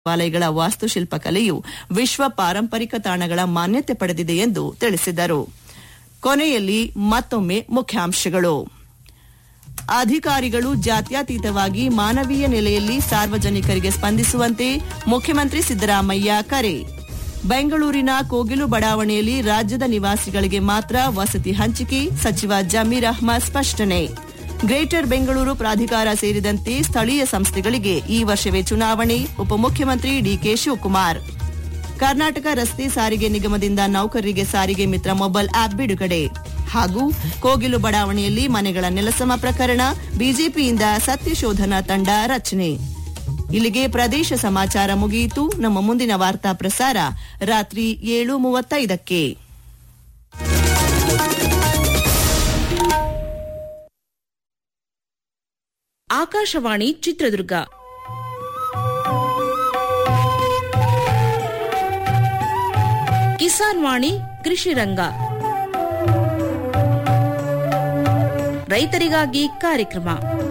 ದೇವಾಲಯಗಳ ವಾಸ್ತುಶಿಲ್ಪ ಕಲೆಯು ವಿಶ್ವ ಪಾರಂಪರಿಕ ತಾಣಗಳ ಮಾನ್ಯತೆ ಪಡೆದಿದೆ ಎಂದು ತಿಳಿಸಿದರು ಕೊನೆಯಲ್ಲಿ ಮತ್ತೊಮ್ಮೆ ಮುಖ್ಯಾಂಶಗಳು ಅಧಿಕಾರಿಗಳು ಜಾತ್ಯತೀತವಾಗಿ ಮಾನವೀಯ ನೆಲೆಯಲ್ಲಿ ಸಾರ್ವಜನಿಕರಿಗೆ ಸ್ಪಂದಿಸುವಂತೆ ಮುಖ್ಯಮಂತ್ರಿ ಸಿದ್ದರಾಮಯ್ಯ ಕರೆ ಬೆಂಗಳೂರಿನ ಕೋಗಿಲು ಬಡಾವಣೆಯಲ್ಲಿ ರಾಜ್ಯದ ನಿವಾಸಿಗಳಿಗೆ ಮಾತ್ರ ವಸತಿ ಹಂಚಿಕೆ ಸಚಿವ ಜಮೀರ್ ಅಹ್ಮದ್ ಸ್ಪಷ್ಟನೆ ಗ್ರೇಟರ್ ಬೆಂಗಳೂರು ಪ್ರಾಧಿಕಾರ ಸೇರಿದಂತೆ ಸ್ಥಳೀಯ ಸಂಸ್ಥೆಗಳಿಗೆ ಈ ವರ್ಷವೇ ಚುನಾವಣೆ ಉಪಮುಖ್ಯಮಂತ್ರಿ ಡಿಕೆ ಶಿವಕುಮಾರ್ ಕರ್ನಾಟಕ ರಸ್ತೆ ಸಾರಿಗೆ ನಿಗಮದಿಂದ ನೌಕರರಿಗೆ ಸಾರಿಗೆ ಮಿತ್ರ ಮೊಬೈಲ್ ಆಪ್ ಬಿಡುಗಡೆ ಹಾಗೂ ಕೋಗಿಲು ಬಡಾವಣೆಯಲ್ಲಿ ಮನೆಗಳ ನೆಲಸಮ ಪ್ರಕರಣ ಬಿಜೆಪಿಯಿಂದ ಸತ್ಯಶೋಧನಾ ತಂಡ ರಚನೆ ಇಲ್ಲಿಗೆ ಪ್ರದೇಶ ಸಮಾಚಾರ ಮುಗಿಯಿತು ನಮ್ಮ ಮುಂದಿನ ವಾರ್ತಾ ಪ್ರಸಾರ ರಾತ್ರಿ ಏಳು ಮೂವತ್ತೈದಕ್ಕೆ ಆಕಾಶವಾಣಿ ಚಿತ್ರದುರ್ಗ ಕಿಸಾನ್ ವಾಣಿ ಕೃಷಿ ರಂಗ ರೈತರಿಗಾಗಿ ಕಾರ್ಯಕ್ರಮ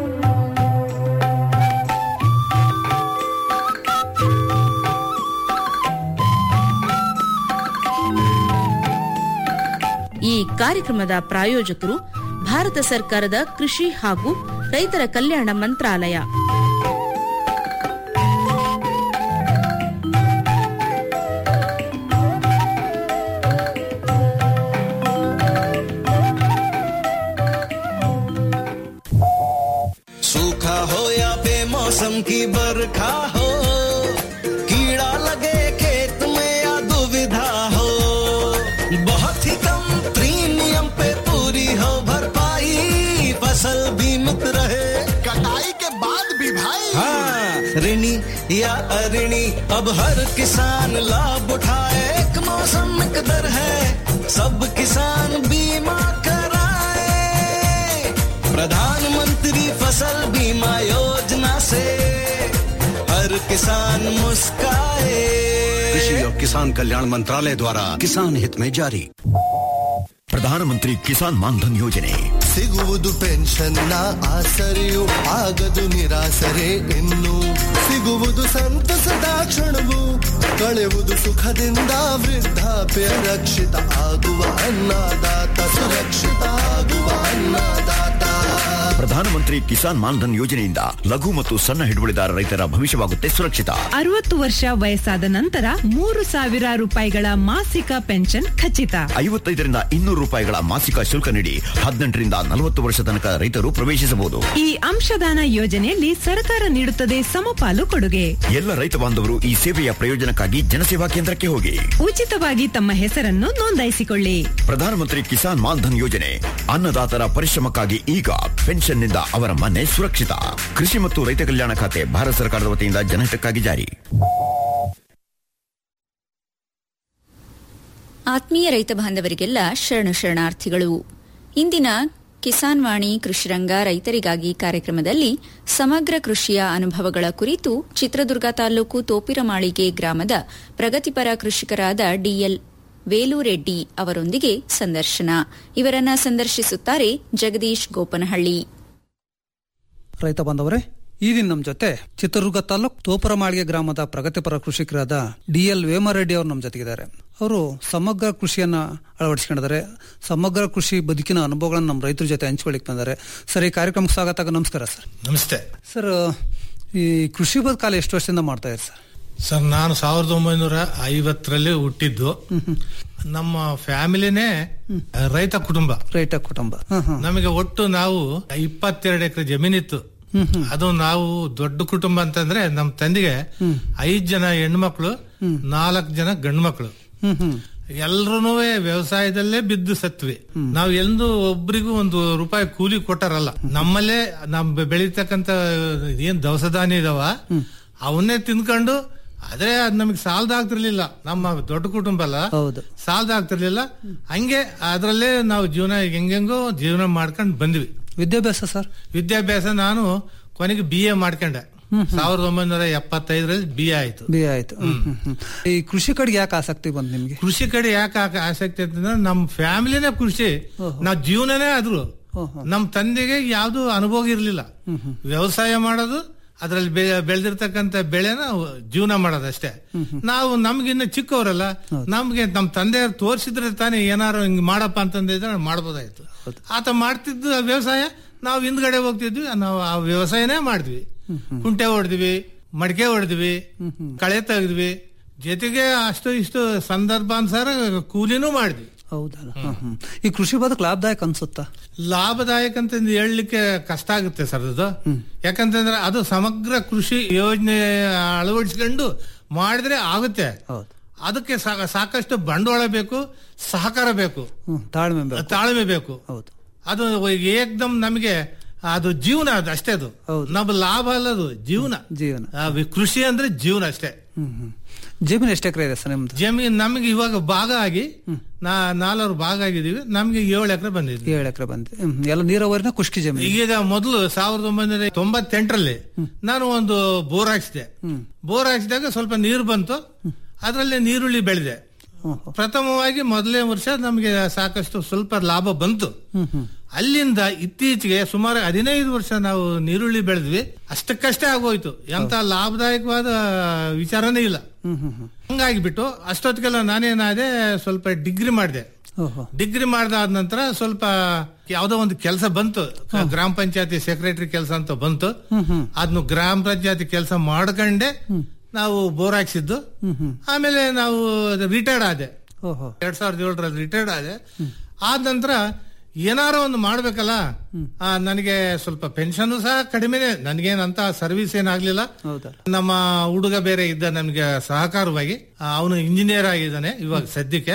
ಈ ಕಾರ್ಯಕ್ರಮದ ಪ್ರಾಯೋಜಕರು ಭಾರತ ಸರ್ಕಾರದ ಕೃಷಿ ಹಾಗೂ ರೈತರ ಕಲ್ಯಾಣ ಮಂತ್ರಾಲಯ सूखा हो या बेमौसम की बरखा हो कीड़ा लगे खेत में या दुविधा हो बहुत ही कम प्रीमियम पे पूरी हो भरपाई फसल बीमित रहे कटाई के बाद भी भाई हाँ ऋणी या अऋणी अब हर किसान लाभ उठाए एक मौसम एक दर है सब किसान बीमा कराए प्रधानमंत्री फसल बीमा योजना से हर किसान मुस्काए कृषि और किसान कल्याण मंत्रालय द्वारा किसान हित में जारी ಪ್ರಧಾನಮಂತ್ರಿ ಕಿಸಾನ್ ಮಾನ್ಧನ್ ಯೋಜನೆ ಸಿಗುವುದು ಪೆನ್ಷನ್ನ ಆಸರೆಯು ಆಗದು ನಿರಾಸರೆ ಇನ್ನು ಸಿಗುವುದು ಸಂತಸದ ಕ್ಷಣವು ಕಳೆಯುವುದು ಸುಖದಿಂದ ವೃದ್ಧಾಪ್ಯ ರಕ್ಷಿತ ಆಗುವ ಅನ್ನದಾತ ಸುರಕ್ಷಿತ ಆಗುವ ಅನ್ನದಾತ ಪ್ರಧಾನಮಂತ್ರಿ ಕಿಸಾನ್ ಮಾನ್ಧನ್ ಯೋಜನೆಯಿಂದ ಲಘು ಮತ್ತು ಸಣ್ಣ ಹಿಡುವಳಿದಾರ ರೈತರ ಭವಿಷ್ಯವಾಗುತ್ತೆ ಸುರಕ್ಷಿತ ಅರವತ್ತು ವರ್ಷ ವಯಸ್ಸಾದ ನಂತರ ಮೂರು ಸಾವಿರ ರೂಪಾಯಿಗಳ ಮಾಸಿಕ ಪೆನ್ಷನ್ ಖಚಿತ ಐವತ್ತೈದರಿಂದ ಇನ್ನೂರು ರೂಪಾಯಿಗಳ ಮಾಸಿಕ ಶುಲ್ಕ ನೀಡಿ ಹದಿನೆಂಟರಿಂದ ನಲವತ್ತು ವರ್ಷ ತನಕ ರೈತರು ಪ್ರವೇಶಿಸಬಹುದು ಈ ಅಂಶದಾನ ಯೋಜನೆಯಲ್ಲಿ ಸರ್ಕಾರ ನೀಡುತ್ತದೆ ಸಮಪಾಲು ಕೊಡುಗೆ ಎಲ್ಲ ರೈತ ಬಾಂಧವರು ಈ ಸೇವೆಯ ಪ್ರಯೋಜನಕ್ಕಾಗಿ ಜನಸೇವಾ ಕೇಂದ್ರಕ್ಕೆ ಹೋಗಿ ಉಚಿತವಾಗಿ ತಮ್ಮ ಹೆಸರನ್ನು ನೋಂದಾಯಿಸಿಕೊಳ್ಳಿ ಪ್ರಧಾನಮಂತ್ರಿ ಕಿಸಾನ್ ಮಾನ್ಧನ್ ಯೋಜನೆ ಅನ್ನದಾತರ ಪರಿಶ್ರಮಕ್ಕಾಗಿ ಈಗ ಪೆನ್ಷನ್ನಿಂದ ಅವರ ಮನೆ ಸುರಕ್ಷಿತ ಕೃಷಿ ಮತ್ತು ರೈತ ಕಲ್ಯಾಣ ಖಾತೆ ಭಾರತ ಸರ್ಕಾರದ ವತಿಯಿಂದ ಜನಹಿತಕ್ಕಾಗಿ ಜಾರಿ ಆತ್ಮೀಯ ರೈತ ಬಾಂಧವರಿಗೆಲ್ಲ ಶರಣು ಶರಣಾರ್ಥಿಗಳು ಇಂದಿನ ಕಿಸಾನ್ ವಾಣಿ ಕೃಷಿರಂಗ ರೈತರಿಗಾಗಿ ಕಾರ್ಯಕ್ರಮದಲ್ಲಿ ಸಮಗ್ರ ಕೃಷಿಯ ಅನುಭವಗಳ ಕುರಿತು ಚಿತ್ರದುರ್ಗ ತಾಲೂಕು ತೋಪಿರಮಾಳಿಗೆ ಗ್ರಾಮದ ಪ್ರಗತಿಪರ ಕೃಷಿಕರಾದ ಡಿಎಲ್ ವೇಲುರೆಡ್ಡಿ ಅವರೊಂದಿಗೆ ಸಂದರ್ಶನ ಇವರನ್ನ ಸಂದರ್ಶಿಸುತ್ತಾರೆ ಜಗದೀಶ್ ಗೋಪನಹಳ್ಳಿ ರೈತ ಬಾಂಧವರೇ ಈ ದಿನ ನಮ್ಮ ಜೊತೆ ಚಿತ್ರದುರ್ಗ ತಾಲೂಕ್ ತೋಪರಮಾಳಿಗೆ ಗ್ರಾಮದ ಪ್ರಗತಿಪರ ಕೃಷಿಕರಾದ ಡಿ ಎಲ್ ವೇಮರೆಡ್ಡಿ ಅವರು ನಮ್ಮ ಜೊತೆಗಿದ್ದಾರೆ ಅವರು ಸಮಗ್ರ ಕೃಷಿಯನ್ನ ಅಳವಡಿಸ್ಕೊಂಡಿದ್ದಾರೆ ಸಮಗ್ರ ಕೃಷಿ ಬದುಕಿನ ಅನುಭವಗಳನ್ನು ನಮ್ಮ ರೈತರ ಜೊತೆ ಹಂಚ್ಕೊಳ್ಳಿಕ್ ಬಂದ್ದಾರೆ ಸರ್ ಈ ಕಾರ್ಯಕ್ರಮಕ್ಕೆ ಸ್ವಾಗತ ನಮಸ್ಕಾರ ಸರ್ ನಮಸ್ತೆ ಸರ್ ಈ ಕೃಷಿ ಬದುಕಾಲ ಎಷ್ಟು ವರ್ಷದಿಂದ ಮಾಡ್ತಾ ಇದ್ದಾರೆ ಸರ್ ಸರ್ ನಾನು ಸಾವಿರದ ಒಂಬೈನೂರ ಐವತ್ತರಲ್ಲಿ ಹುಟ್ಟಿದ್ದು ನಮ್ಮ ಫ್ಯಾಮಿಲಿನೇ ರೈತ ಕುಟುಂಬ ರೈತ ಕುಟುಂಬ ಹ್ಮ್ ಹ್ಮ್ ನಮಗೆ ಒಟ್ಟು ನಾವು ಇಪ್ಪತ್ತೆರಡು ಎಕರೆ ಜಮೀನಿತ್ತು ಅದು ನಾವು ದೊಡ್ಡ ಕುಟುಂಬ ಅಂತಂದ್ರೆ ನಮ್ಮ ತಂದೆಗೆ ಐದ್ ಜನ ಹೆಣ್ಮಕ್ಳು ನಾಲ್ಕು ಜನ ಗಂಡು ಮಕ್ಳು ಹ್ಮ್ ಹ್ಮ್ ಎಲ್ರೂ ವ್ಯವಸಾಯದಲ್ಲೇ ಬಿದ್ದು ಸತ್ವಿ ನಾವು ಎಂದು ಒಬ್ರಿಗೂ ಒಂದು ರೂಪಾಯಿ ಕೂಲಿ ಕೊಟ್ಟಾರಲ್ಲ ನಮ್ಮಲ್ಲೇ ನಮ್ ಬೆಳೀತಕ್ಕಂತ ಏನ್ ದವಸ ಧಾನ್ಯ ಇದಾವ ಅವನ್ನೇ ತಿನ್ಕೊಂಡು ಆದ್ರೆ ಅದ್ ನಮಗೆ ಸಾಲದಾಗ್ತಿರ್ಲಿಲ್ಲ ನಮ್ಮ ದೊಡ್ಡ ಕುಟುಂಬ ಅಲ್ಲ ಹೌದು ಸಾಲದಾಗ್ತಿರ್ಲಿಲ್ಲ ಹಂಗೆ ಅದ್ರಲ್ಲೇ ನಾವು ಜೀವನ ಹೆಂಗೆಂಗೋ ಜೀವನ ಮಾಡ್ಕೊಂಡು ಬಂದ್ವಿ ವಿದ್ಯಾಭ್ಯಾಸ ಸರ್ ವಿದ್ಯಾಭ್ಯಾಸ ನಾನು ಕೊನೆಗೆ ಬಿ ಎ ಮಾಡ್ಕೊಂಡೆ ಸಾವಿರದ ಒಂಬೈನೂರ ಎಪ್ಪತ್ತೈದರಲ್ಲಿ ಬಿ ಎ ಆಯ್ತು ಬಿ ಆಯ್ತು ಹ್ಮ್, ಹ್ಮ್, ಹ್ಮ್. ಈ ಕೃಷಿ ಕಡೆಗೆ ಯಾಕೆ ಆಸಕ್ತಿ ಬಂತು ನಿಮ್ಗೆ ಕೃಷಿ ಕಡೆ ಯಾಕೆ ಆಕ- ಆಸಕ್ತಿ ಅಂತಂದ್ರೆ ನಮ್ ಫ್ಯಾಮಿಲಿನೇ ಕೃಷಿ ನಾವ್ ಜೀವನನೇ ಆದ್ರು ನಮ್ ತಂದೆಗೆ ಯಾವ್ದು ಅನುಭವ ಇರ್ಲಿಲ್ಲ ವ್ಯವಸಾಯ ಮಾಡೋದು ಅದ್ರಲ್ಲಿ ಬೆ- ಬೆಳೆದಿರ್ತಕ್ಕಂಥ ಬೆಳೆನ ಜೀವನ ಮಾಡೋದಷ್ಟೇ ನಾವು ನಮ್ಗಿನ್ನ ಚಿಕ್ಕವರಲ್ಲ ನಮ್ಗೆ ನಮ್ ತಂದೆ ತೋರಿಸಿದ್ರೆ ತಾನೇ ಏನಾರು ಹಿಂಗ್ ಮಾಡಪ್ಪ ಅಂತಂದಿದ್ರೆ ಮಾಡ್ಬೋದಾಯ್ತು ಆತ ಮಾಡ್ತಿದ್ದ ವ್ಯವಸಾಯ ನಾವು ಹಿಂದ್ಗಡೆ ಹೋಗ್ತಿದ್ವಿ ನಾವು ಆ ವ್ಯವಸಾಯನೇ ಮಾಡಿದ್ವಿ ಕುಂಟೆ ಹೊಡೆದ್ವಿ ಮಡಿಕೆ ಹೊಡೆದ್ವಿ ಕಳೆ ತೆಗೆದ್ವಿ ಜೊತೆಗೆ ಅಷ್ಟು ಇಷ್ಟು ಸಂದರ್ಭಾನುಸಾರ ಕೂಲಿನೂ ಮಾಡಿದ್ವಿ ಹೌದಲ್ಲ ಹ್ಮ್, ಹ್ಮ್. ಈ ಕೃಷಿ ಬದುಕು ಲಾಭದಾಯಕ ಅನ್ಸುತ್ತಾ ಲಾಭದಾಯಕ ಅಂತ ಹೇಳಲಿಕ್ಕೆ ಕಷ್ಟ ಆಗುತ್ತೆ ಸರ್ ಅದು ಯಾಕಂತಂದ್ರೆ ಅದು ಸಮಗ್ರ ಕೃಷಿ ಯೋಜನೆ ಅಳವಡಿಸ್ಕೊಂಡು ಮಾಡಿದ್ರೆ ಆಗುತ್ತೆ ಹೌದು ಅದಕ್ಕೆ ಸಾ- ಸಾಕಷ್ಟು ಬಂಡವಾಳ ಬೇಕು ಸಹಕಾರ ಬೇಕು ಹ್ಮ್, ತಾಳ್ಮೆ ಬೇಕು. ತಾಳ್ಮೆ ಬೇಕು ಹೌದು ಅದು ಏಕ್ದಮ್ ನಮಗೆ ಅದು ಜೀವನ ಅದು ಅಷ್ಟೇ ಅದು ನಮ್ಮ ಲಾಭ ಅಲ್ಲದು ಜೀವನ ಜೀವನ ಆ, ಕೃಷಿ ಅಂದ್ರೆ ಜೀವನ ಅಷ್ಟೇ ಹ್ಮ್ ಹ್ಮ್ ಜಮೀನು ಎಷ್ಟು ಎಕರೆ ಇದೆ ಸರ್ ನಿಮ್ದು ಜಮೀನ್ ನಮಗೆ ಇವಾಗ ಭಾಗ ಆಗಿ ನಾ ನಾಲ್ವರು ಭಾಗ ಆಗಿದೀವಿ ನಮ್ಗೆ ಏಳು ಎಕರೆ ಬಂದಿದ್ವಿ ಏಳು ಎಕರೆ ಬಂದಿದೆ ಹ್ಮ್, ಎಲ್ಲ ನೀರಾವರಿನ ಖುಷ್ಕಿ ಜಮೀನು ಈಗ ಮೊದಲು ಸಾವಿರದ ಒಂಬೈನೂರ ತೊಂಬತ್ತೆಂಟರಲ್ಲಿ ನಾನು ಒಂದು ಬೋರ್ ಹಾಕ್ಸಿದೆ ಬೋರ್ ಹಾಕ್ಸಿದಾಗ ಸ್ವಲ್ಪ ನೀರು ಬಂತು ಅದರಲ್ಲಿ ನೀರುಳ್ಳಿ ಬೆಳೆದೆ ಪ್ರಥಮವಾಗಿ ಮೊದಲನೇ ವರ್ಷ ನಮಗೆ ಸಾಕಷ್ಟು ಸ್ವಲ್ಪ ಲಾಭ ಬಂತು ಅಲ್ಲಿಂದ ಇತ್ತೀಚೆಗೆ ಸುಮಾರು ಹದಿನೈದು ವರ್ಷ ನಾವು ನೀರುಳ್ಳಿ ಬೆಳೆದ್ವಿ ಅಷ್ಟಕ್ಕಷ್ಟೇ ಆಗೋಯ್ತು ಎಂತ ಲಾಭದಾಯಕವಾದ ವಿಚಾರನೇ ಇಲ್ಲ ಹಂಗಾಗಿಬಿಟ್ಟು ಅಷ್ಟೊತ್ತಿಗೆಲ್ಲ ನಾನೇನಾದೆ ಸ್ವಲ್ಪ ಡಿಗ್ರಿ ಮಾಡಿದೆ ಓಹೋ ಡಿಗ್ರಿ ಮಾಡ್ದಾದ ನಂತರ ಸ್ವಲ್ಪ ಯಾವ್ದೋ ಒಂದು ಕೆಲಸ ಬಂತು ಗ್ರಾಮ ಪಂಚಾಯತಿ ಸೆಕ್ರೆಟರಿ ಕೆಲಸ ಅಂತ ಬಂತು ಅದನ್ನು ಗ್ರಾಮ ಪಂಚಾಯತಿ ಕೆಲಸ ಮಾಡ್ಕೊಂಡೆ ನಾವು ಬೋರ್ ಹಾಕ್ಸಿದ್ದು ಆಮೇಲೆ ನಾವು ರಿಟೈರ್ಡ್ ಆದೆ ಓಹೋ ಎರಡ್ ಸಾವಿರದ ಏಳರಲ್ಲಿ ರಿಟೈರ್ಡ್ ಆದೆ ಆದ ನಂತರ ಏನಾರೋ ಒಂದು ಮಾಡ್ಬೇಕಲ್ಲ ಆ, ನನಗೆ ಸ್ವಲ್ಪ ಪೆನ್ಷನ್ ಸಹ ಕಡಿಮೆನೆ ನನಗೇನಂತ ಸರ್ವಿಸ್ ಏನಾಗ್ಲಿಲ್ಲ ಹೌದಾ ನಮ್ಮ ಹುಡುಗ ಬೇರೆ ಇದ್ದ ನಮ್ಗೆ ಸಹಕಾರವಾಗಿ ಅವನು ಇಂಜಿನಿಯರ್ ಆಗಿದ್ದಾನೆ ಇವಾಗ ಸದ್ಯಕ್ಕೆ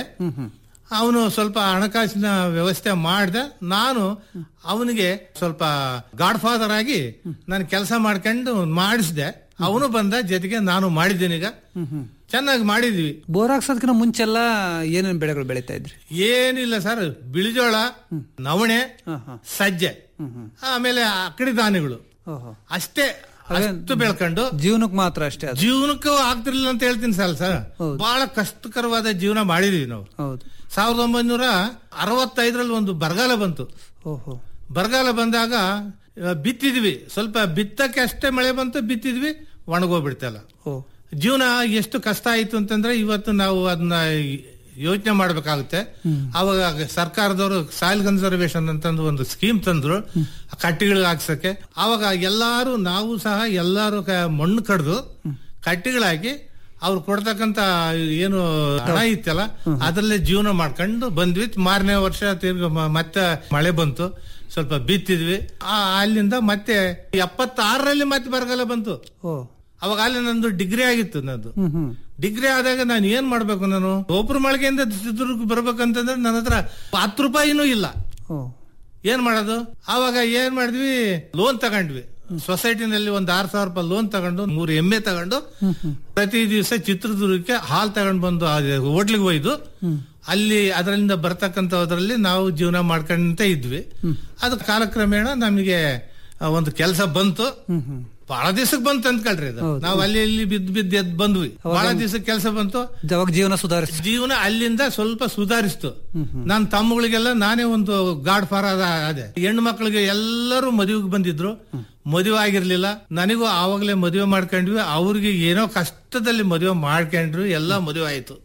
ಅವನು ಸ್ವಲ್ಪ ಹಣಕಾಸಿನ ವ್ಯವಸ್ಥೆ ಮಾಡ್ದೆ ನಾನು ಅವನಿಗೆ ಸ್ವಲ್ಪ ಗಾಡ್ ಫಾದರ್ ಆಗಿ ನಾನು ಕೆಲಸ ಮಾಡ್ಕೊಂಡು ಮಾಡಿಸಿದೆ ಅವನು ಬಂದ ಜೊತೆಗೆ ನಾನು ಮಾಡಿದ್ದೀನಿ ಈಗ ಚೆನ್ನಾಗಿ ಮಾಡಿದ್ವಿ ಬೋರ್ ಹಾಕ್ಸೋದಕ್ಕಿಂತ ಮುಂಚೆಲ್ಲ ಏನೇನ್ ಬೆಳೆಗಳು ಬೆಳೀತಾ ಇದ್ರಿ ಏನಿಲ್ಲ ಸರ್ ಬಿಳಿಜೋಳ ನವಣೆ ಸಜ್ಜೆ ಆಮೇಲೆ ಅಕ್ಕಡಿ ಧಾನ್ಯಗಳು ಓಹೋ ಅಷ್ಟೇ ಅಷ್ಟು ಬೆಳ್ಕೊಂಡು ಜೀವನಕ್ಕೆ ಮಾತ್ರ ಅಷ್ಟೇ ಅದು ಜೀವನಕ್ಕೂ ಆಗ್ತಿರ್ಲಿಲ್ಲ ಅಂತ ಹೇಳ್ತೀನಿ ಸರ್ ಸರ್ ಬಹಳ ಕಷ್ಟಕರವಾದ ಜೀವನ ಮಾಡಿದೀವಿ ನಾವು ಹೌದು ಸಾವಿರದ ಒಂಬೈನೂರ ಅರವತ್ತೈದರಲ್ಲಿ ಒಂದು ಬರಗಾಲ ಬಂತು ಓಹೋ ಬರಗಾಲ ಬಂದಾಗ ಆ, ಬಿತ್ತಿದ್ವಿ ಸ್ವಲ್ಪ ಬಿತ್ತಕ್ಕೆ ಅಷ್ಟೇ ಮಳೆ ಬಂತು ಬಿತ್ತಿದ್ವಿ ಒಣಗೋಗ್ಬಿಡ್ತಲ್ಲ ಓ ಜೀವನ ಎಷ್ಟು ಕಷ್ಟ ಆಯ್ತು ಅಂತಂದ್ರೆ ಇವತ್ತು ನಾವು ಅದನ್ನ ಯೋಚನೆ ಮಾಡ್ಬೇಕಾಗುತ್ತೆ ಅವಾಗ ಸರ್ಕಾರದವರು ಸಾಯಿಲ್ ಕನ್ಸರ್ವೇಶನ್ ಅಂತಂದು ಒಂದು ಸ್ಕೀಮ್ ತಂದ್ರು ಕಟ್ಟಿಗಳಿಗೆ ಹಾಕ್ಸಕ್ಕೆ ಅವಾಗ ಎಲ್ಲಾರು ನಾವು ಸಹ ಎಲ್ಲಾರು ಕ- ಮಣ್ಣು ಕಡ್ದು ಕಟ್ಟಿಗಳಾಕಿ ಅವ್ರು ಕೊಡ್ತಕ್ಕಂತ ಏನು ಹಣ ಇತ್ತಲ್ಲ ಅದ್ರಲ್ಲೇ ಜೀವನ ಮಾಡ್ಕೊಂಡು ಬಂದ್ವಿ ಮಾರನೇ ವರ್ಷ ತಿರ್ಗ ಮ- ಮತ್ತೆ ಮಳೆ ಬಂತು ಸ್ವಲ್ಪ ಬಿತ್ತಿದ್ವಿ ಆ ಅಲ್ಲಿಂದ ಮತ್ತೆ ಎಪ್ಪತ್ತಾರರಲ್ಲಿ ಮತ್ತೆ ಬರಗಾಲ ಬಂತು ಓ ಅವಾಗ ಅಲ್ಲಿ ನಂದು ಡಿಗ್ರಿ ಆಗಿತ್ತು ನಂದು ಹ್ಮ್ ಹ್ಮ್ ಡಿಗ್ರಿ ಆದಾಗ ನಾನು ಏನ್ ಮಾಡ್ಬೇಕು ನಾನು ಒಬ್ರು ಮಳಿಗೆಯಿಂದ ಚಿತ್ರದುರ್ಗ ಬರ್ಬೇಕಂತಂದ್ರೆ ನನ್ನ ಹತ್ರ ಹತ್ತು ರೂಪಾಯಿನೂ ಇಲ್ಲ ಓ ಏನ್ ಮಾಡೋದು ಆವಾಗ ಏನ್ ಮಾಡಿದ್ವಿ ಲೋನ್ ತಗೊಂಡ್ವಿ ಸೊಸೈಟಿನಲ್ಲಿ ಒಂದ್ ಆರ್ ಸಾವಿರ ರೂಪಾಯಿ ಲೋನ್ ತಗೊಂಡು ಮೂರು ಎಮ್ಮೆ ತಗೊಂಡು ಪ್ರತಿ ದಿವಸ ಚಿತ್ರದುರ್ಗಕ್ಕೆ ಹಾಲ್ ತಗೊಂಡ್ ಬಂದು ಹೋಟ್ಲಿಗೆ ಒಯ್ದು ಅಲ್ಲಿ ಅದರಿಂದ ಬರ್ತಕ್ಕಂಥದ್ರಲ್ಲಿ ನಾವು ಜೀವನ ಮಾಡ್ಕೊಂತ ಇದ್ವಿ ಅದು ಕಾಲಕ್ರಮೇಣ ನಮಗೆ ಆ, ಒಂದು ಕೆಲಸ ಬಂತು ಬಹಳ ದಿವಸಕ್ಕೆ ಬಂತು ಅಂದ್ಕೊಳ್ರಿ ಇದು ನಾವು ಅಲ್ಲಿ ಇಲ್ಲಿ ಬಿದ್ದು ಬಿದ್ದು ಎದ್ದು ಬಂದ್ವಿ ಬಹಳ ದಿವಸಕ್ಕೆ ಕೆಲಸ ಬಂತು ಅವಾಗ ಜೀವನ ಸುಧಾರಿಸಿ ಜೀವನ ಅಲ್ಲಿಂದ ಸ್ವಲ್ಪ ಸುಧಾರಿಸ್ತು ನನ್ನ ತಮ್ಮಗಳಿಗೆಲ್ಲ ನಾನೇ ಒಂದು ಗಾಡ್ ಫಾರ್ ಅದೇ ಹೆಣ್ಣು ಮಕ್ಕಳಿಗೆ ಎಲ್ಲರೂ ಮದುವೆಗೆ ಬಂದಿದ್ರು ಮದುವೆ ಆಗಿರ್ಲಿಲ್ಲ ನನಗೂ ಆವಾಗಲೇ ಮದುವೆ ಮಾಡ್ಕೊಂಡ್ವಿ ಅವ್ರಿಗೆ ಏನೋ ಕಷ್ಟದಲ್ಲಿ ಮದುವೆ ಮಾಡ್ಕೊಂಡ್ರು ಎಲ್ಲ ಮದುವೆ ಆಯ್ತು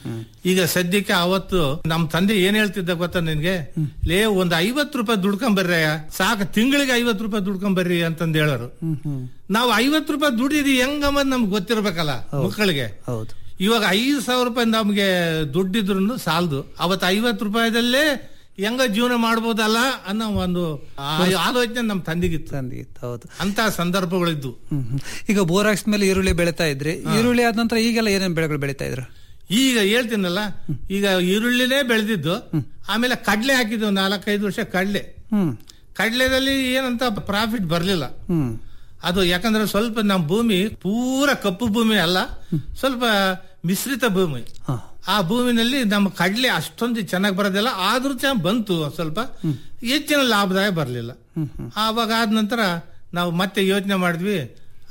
ಈಗ ಸದ್ಯಕ್ಕೆ ಅವತ್ತು ನಮ್ ತಂದೆ ಏನ್ ಹೇಳ್ತಿದ್ದ ಗೊತ್ತಾ ನಿನ್ಗೆ ಲೇ ಒಂದ್ ಐವತ್ ರೂಪಾಯಿ ದುಡ್ಕೊಂಡ್ ಬರ್ರಿ ಸಾಕು ತಿಂಗಳಿಗೆ ಐವತ್ ರೂಪಾಯಿ ದುಡ್ಕೊಂಡ್ ಬರ್ರಿ ಅಂತಂದ್ ಹೇಳೋರು ನಾವು ಐವತ್ ರೂಪಾಯಿ ದುಡಿದಿ ಹೆಂಗಮ್ಮದ್ ನಮ್ಗೆ ಗೊತ್ತಿರ್ಬೇಕಲ್ಲ ಮಕ್ಕಳಿಗೆ ಹೌದು ಇವಾಗ ಐದು ಸಾವಿರ ರೂಪಾಯಿ ನಮ್ಗೆ ದುಡ್ಡಿದ್ರು ಸಾಲದು ಅವತ್ತು ಐವತ್ತು ರೂಪಾಯಿದಲ್ಲೇ ಹೆಂಗ ಜೀವನ ಮಾಡ್ಬೋದಲ್ಲ ಅನ್ನೋ ಒಂದು ಆ ಆಲೋಚನೆ ನಮ್ ತಂದೆಗಿತ್ತು ತಂದಿತ್ತು ಹೌದು ಅಂತ ಸಂದರ್ಭಗಳಿದ್ದು ಹ್ಮ್ ಹ್ಮ್. ಈಗ ಬೋರ್ ಹಾಕ್ಸ್ಮೇಲೆ ಈರುಳ್ಳಿ ಬೆಳೀತಾ ಇದ್ರಿ ಈರುಳ್ಳಿ ಆದ ನಂತರ ಈಗೆಲ್ಲ ಏನೇನ್ ಬೆಳೆಗಳು ಬೆಳೀತಾ ಇದ್ರ ಈಗ ಹೇಳ್ತೀನಲ್ಲ ಈಗ ಈರುಳ್ಳಿನೇ ಬೆಳೆದಿದ್ದು ಆಮೇಲೆ ಕಡ್ಲೆ ಹಾಕಿದ್ವು ನಾಲ್ಕೈದು ವರ್ಷ ಕಡ್ಲೆ ಹ್ಮ್ ಕಡ್ಲೆದಲ್ಲಿ ಏನಂತ ಪ್ರಾಫಿಟ್ ಬರ್ಲಿಲ್ಲ ಹ್ಮ್ ಅದು ಯಾಕಂದ್ರೆ ಸ್ವಲ್ಪ ನಮ್ಮ ಭೂಮಿ ಪೂರ ಕಪ್ಪು ಭೂಮಿ ಅಲ್ಲ ಸ್ವಲ್ಪ ಮಿಶ್ರಿತ ಭೂಮಿ ಹಾ. ಆ ಭೂಮಿನಲ್ಲಿ ನಮ್ಮ ಕಡ್ಲೆ ಅಷ್ಟೊಂದು ಚೆನ್ನಾಗಿ ಬರೋದಿಲ್ಲ ಆದ್ರೂ ಚೆನ್ನಾಗಿ ಬಂತು ಒಂದ್ ಸ್ವಲ್ಪ ಹೆಚ್ಚಿನ ಲಾಭದಾಯ ಬರಲಿಲ್ಲ ಆವಾಗ ಆದ ನಂತರ ನಾವು ಮತ್ತೆ ಯೋಚನೆ ಮಾಡಿದ್ವಿ